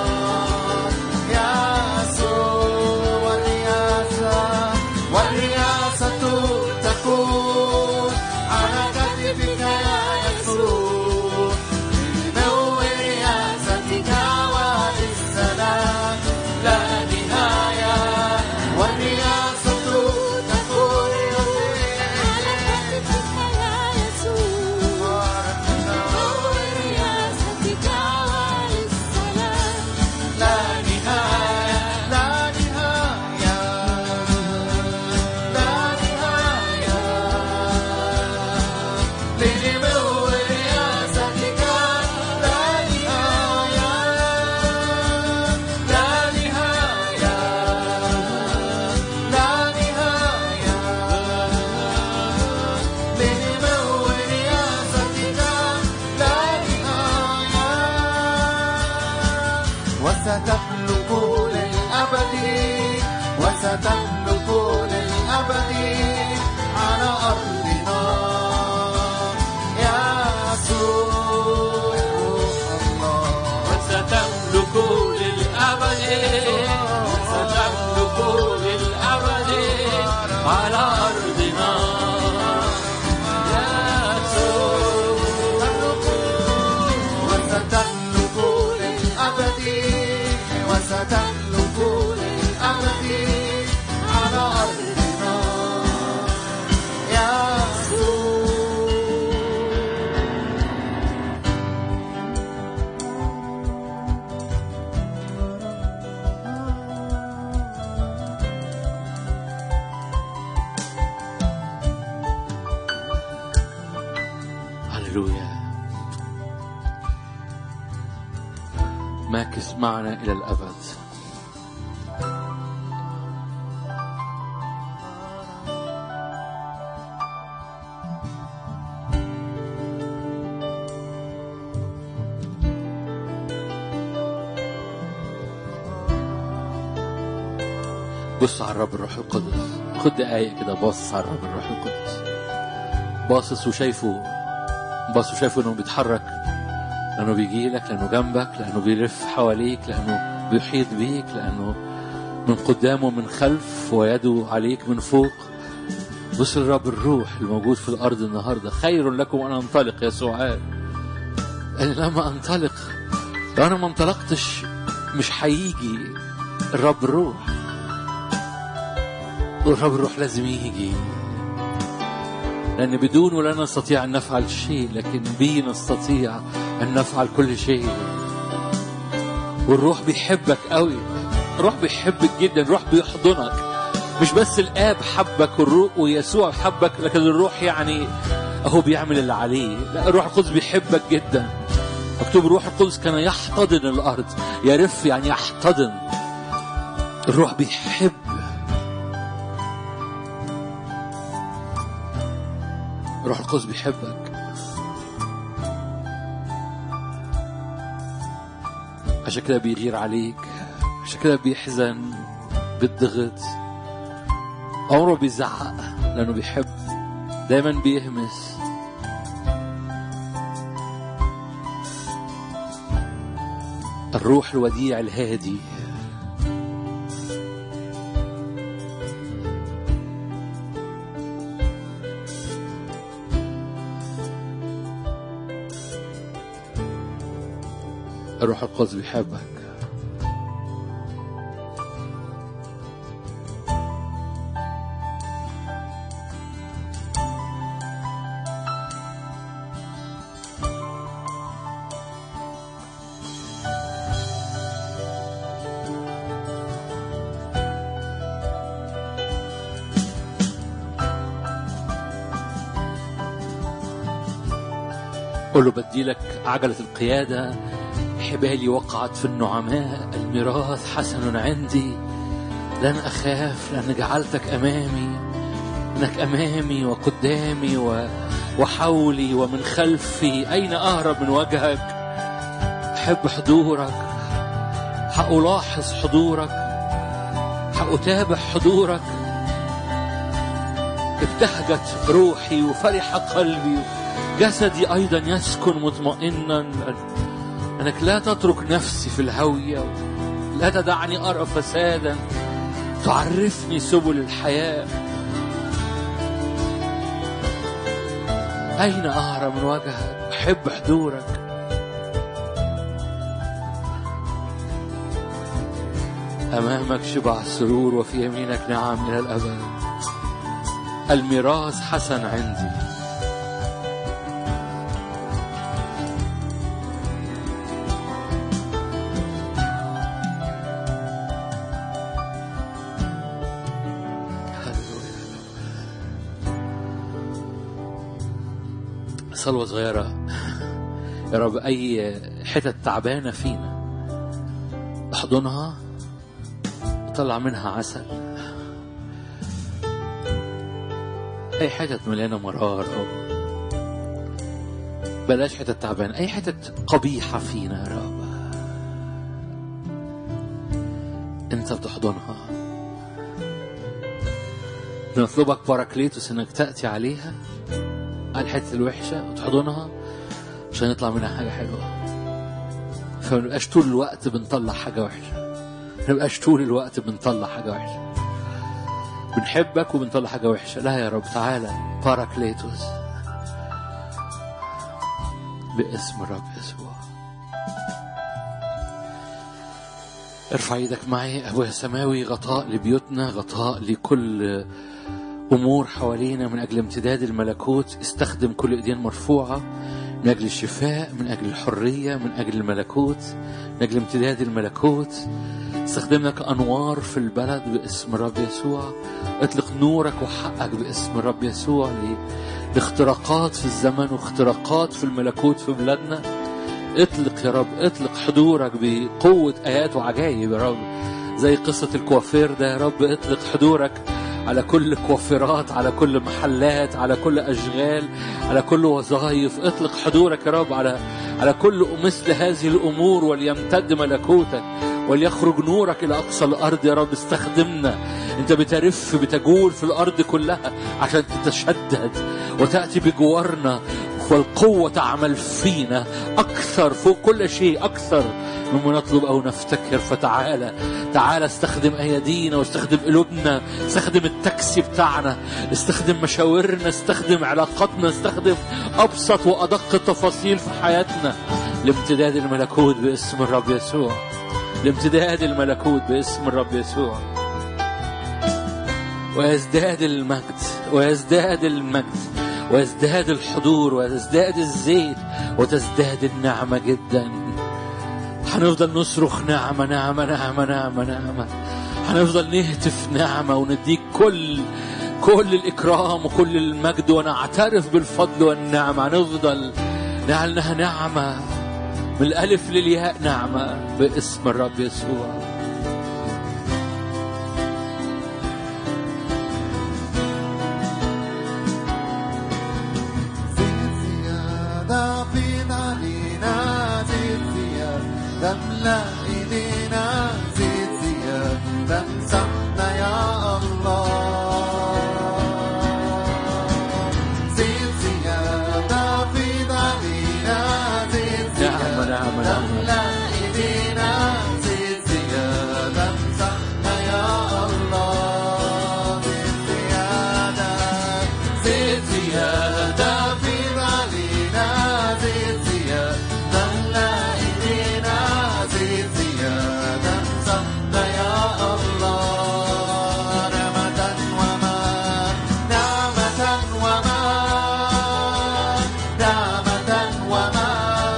يسوع والرياسة والرياسة تكون على كتفك يا يسوع نور رياستك وللسلام لا نهاية والرياسة تكون لا نهاية لا نهاية لا نهاية لنمو رياستك لا نهاية لا نهاية لا نهاية لنمو رياستك لا نهاية وستملك للأبد وستملك للأبد على أرضنا يسوع الله وستملك للأبد وستملك للأبد على أرضنا وستملك للأبد وستملك للأبد على أرضنا يسوع ماكث معنا إلى الأبد بص على الرب الروح القدس خد دقايق كده باصص على الرب الروح القدس باصص وشايفه باصص وشايفه انه بيتحرك لانه بيجي لك لانه جنبك لانه بيلف حواليك لانه بيحيط بيك لانه من قدام ومن خلف ويده عليك من فوق بص الرب الروح الموجود في الارض النهارده خير لكم ان انطلق يسوع قال قال لما انطلق لو انا ما انطلقتش مش هيجي الرب الروح والرب الروح لازم يجي لأن بدونه لا نستطيع أن نفعل شيء لكن به نستطيع أن نفعل كل شيء والروح بيحبك قوي الروح بيحبك جدا الروح بيحضنك مش بس الآب حبك والروح ويسوع حبك لكن الروح يعني أهو بيعمل اللي عليه لا الروح القدس بيحبك جدا مكتوب الروح القدس كان يحتضن الأرض يرف يعني يحتضن الروح بيحب الروح القدس بيحبك عشان كده بيغير عليك عشان كده بيحزن بيضغط عمره بيزعق لأنه بيحب دايما بيهمس الروح الوديع الهادي الروح القدس بيحبك قل له بدي لك عجلة القيادة حبالي وقعت في النعماء الميراث حسن عندي لن أخاف لأن جعلتك أمامي إنك أمامي وقدامي و... وحولي ومن خلفي أين أهرب من وجهك أحب حضورك حألاحظ حضورك حأتابع حضورك ابتهجت روحي وفرح قلبي جسدي أيضا يسكن مطمئنا أنك لا تترك نفسي في الهوية لا تدعني أرى فسادا تعرفني سبل الحياة أين أهرب من وجهك أحب حضورك أمامك شبع السرور وفي يمينك نعم إلى الأبد الميراث حسن عندي صلوة صغيرة يا رب أي حتت تعبانة فينا احضنها طلع منها عسل أي حتت مليانة مرار أو بلاش حتت تعبانة أي حتت قبيحة فينا يا رب أنت بتحضنها نطلبك باراكليتوس إنك تأتي عليها على الحتة الوحشة وتحضنها عشان يطلع منها حاجة حلوة فما نبقاش طول الوقت بنطلع حاجة وحشة ما نبقاش طول الوقت بنطلع حاجة وحشة بنحبك وبنطلع حاجة وحشة لا يا رب تعالى باراكليتوس باسم الرب يسوع ارفع ايدك معي ابويا سماوي غطاء لبيوتنا غطاء لكل امور حوالينا من اجل امتداد الملكوت استخدم كل ايدين مرفوعه من اجل الشفاء من اجل الحريه من اجل الملكوت من اجل امتداد الملكوت استخدم لك انوار في البلد باسم الرب يسوع اطلق نورك وحقك باسم الرب يسوع ل- لاختراقات في الزمن واختراقات في الملكوت في بلادنا اطلق يا رب اطلق حضورك بقوة آيات وعجائب يا رب زي قصة الكوافير ده يا رب اطلق حضورك على كل كوافيرات على كل محلات على كل أشغال على كل وظائف اطلق حضورك يا رب على على كل مثل هذه الأمور وليمتد ملكوتك وليخرج نورك إلى أقصى الأرض يا رب استخدمنا أنت بترف بتجول في الأرض كلها عشان تتشدد وتأتي بجوارنا والقوة تعمل فينا أكثر فوق كل شيء أكثر مما نطلب أو نفتكر فتعالى تعالى استخدم أيدينا واستخدم قلوبنا استخدم التاكسي بتاعنا استخدم مشاورنا استخدم علاقاتنا استخدم أبسط وأدق التفاصيل في حياتنا لامتداد الملكوت باسم الرب يسوع لامتداد الملكوت باسم الرب يسوع ويزداد المجد ويزداد المجد ويزداد الحضور ويزداد الزيت وتزداد النعمة جدا هنفضل نصرخ نعمة نعمة نعمة نعمة نعمة هنفضل نهتف نعمة ونديك كل كل الإكرام وكل المجد ونعترف بالفضل والنعمة هنفضل نعلنها نعمة من الألف للياء نعمة باسم الرب يسوع زيد زيادة فيض علينا زيد زيادة املأ ايدينا زيد زيادة امسحنا يا الله زيد زيادة فيض علينا زيد نعمة زيادة نعمة نعمة املأ ايدينا زيد زيادة امسحنا يا الله زيد زيادة زيد زيادة فيض علينا زيد زيادة املأ ايدينا زيد زيادة امسحنا يا الله نعمة وما نعمة وما نعمة وما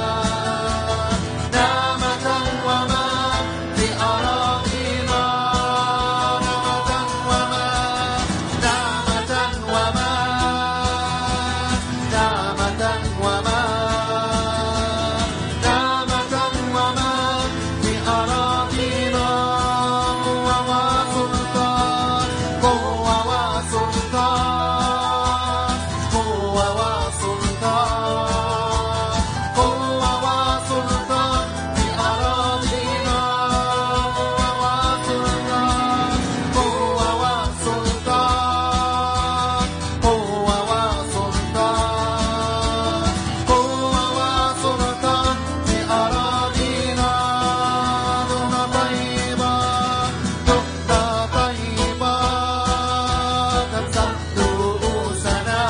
نعمة وما لأراضينا نعمة وما نعمة وما نعمة وما نعمة وما لأراضينا قوة وسلطان قوة وسلطان قوة وسلطان قوة وسلطان لأراضينا قوة وسلطان قوة وسلطان قوة وسلطان قوة وسلطان لأراضينا دهنة طيبة دهنة طيبة تمسح رؤوسنا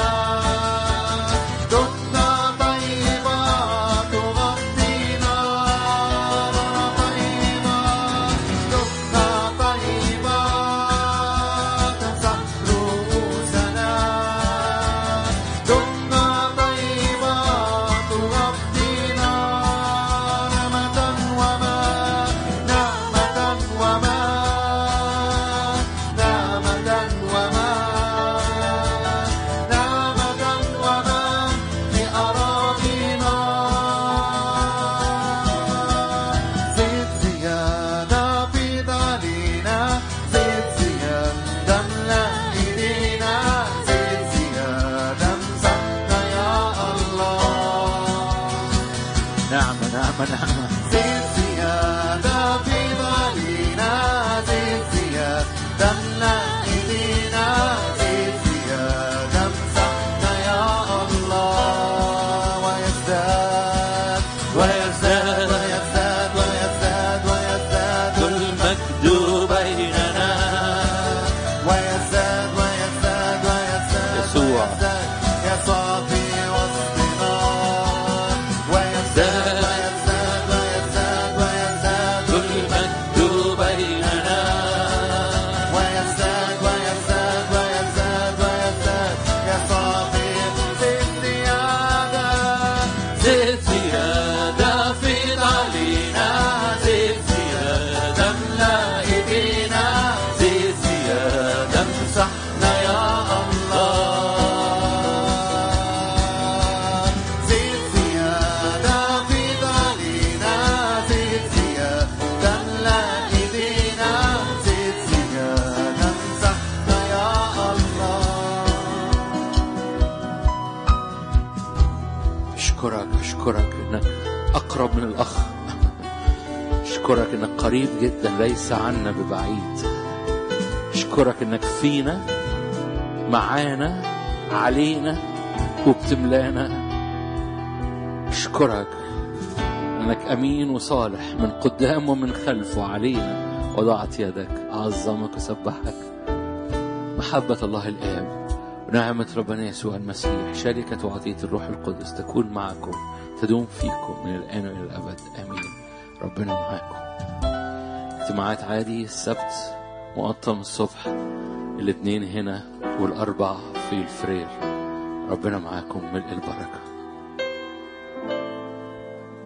دهنة طيبة تغطينا دهنة طيبة دهنة طيبة تمسح رؤوسنا دهنة طيبة تغطينا نعمة وما نعمة وما نعمة وما نعمة وما لأراضينا زيد زيادة في ضلينا زيد زيادة املأ ايدينا زيد زيادة امسحنا يا الله نعمة نعمة نعمة زيد زيادة في ضلينا زيد زيادة املأ ايدينا زيد زيادة امسحنا يا الله ويزداد ويزداد ويزداد ويزداد ويزداد المجد بيننا ويزداد ويزداد ويزداد يسوع. ويزداد يسوع في وسطنا ويزداد ويزداد ويزداد ويزداد المجد بيننا ويزداد ويزداد ويزداد ويزداد يسوع في زيد زيادة زيت زيادة أقرب من الأخ أشكرك إنك قريب جدا ليس عنا ببعيد أشكرك إنك فينا معانا علينا وبتملانا أشكرك إنك أمين وصالح من قدام ومن خلف وعلينا وضعت يدك أعظمك وسبحك محبة الله الآب ونعمة ربنا يسوع المسيح شركة وعطية الروح القدس تكون معكم تدوم فيكم من الآن وإلى الأبد آمين ربنا معاكم اجتماعات عادي السبت مقطم الصبح الاثنين هنا والأربع في الفرير ربنا معاكم ملء البركه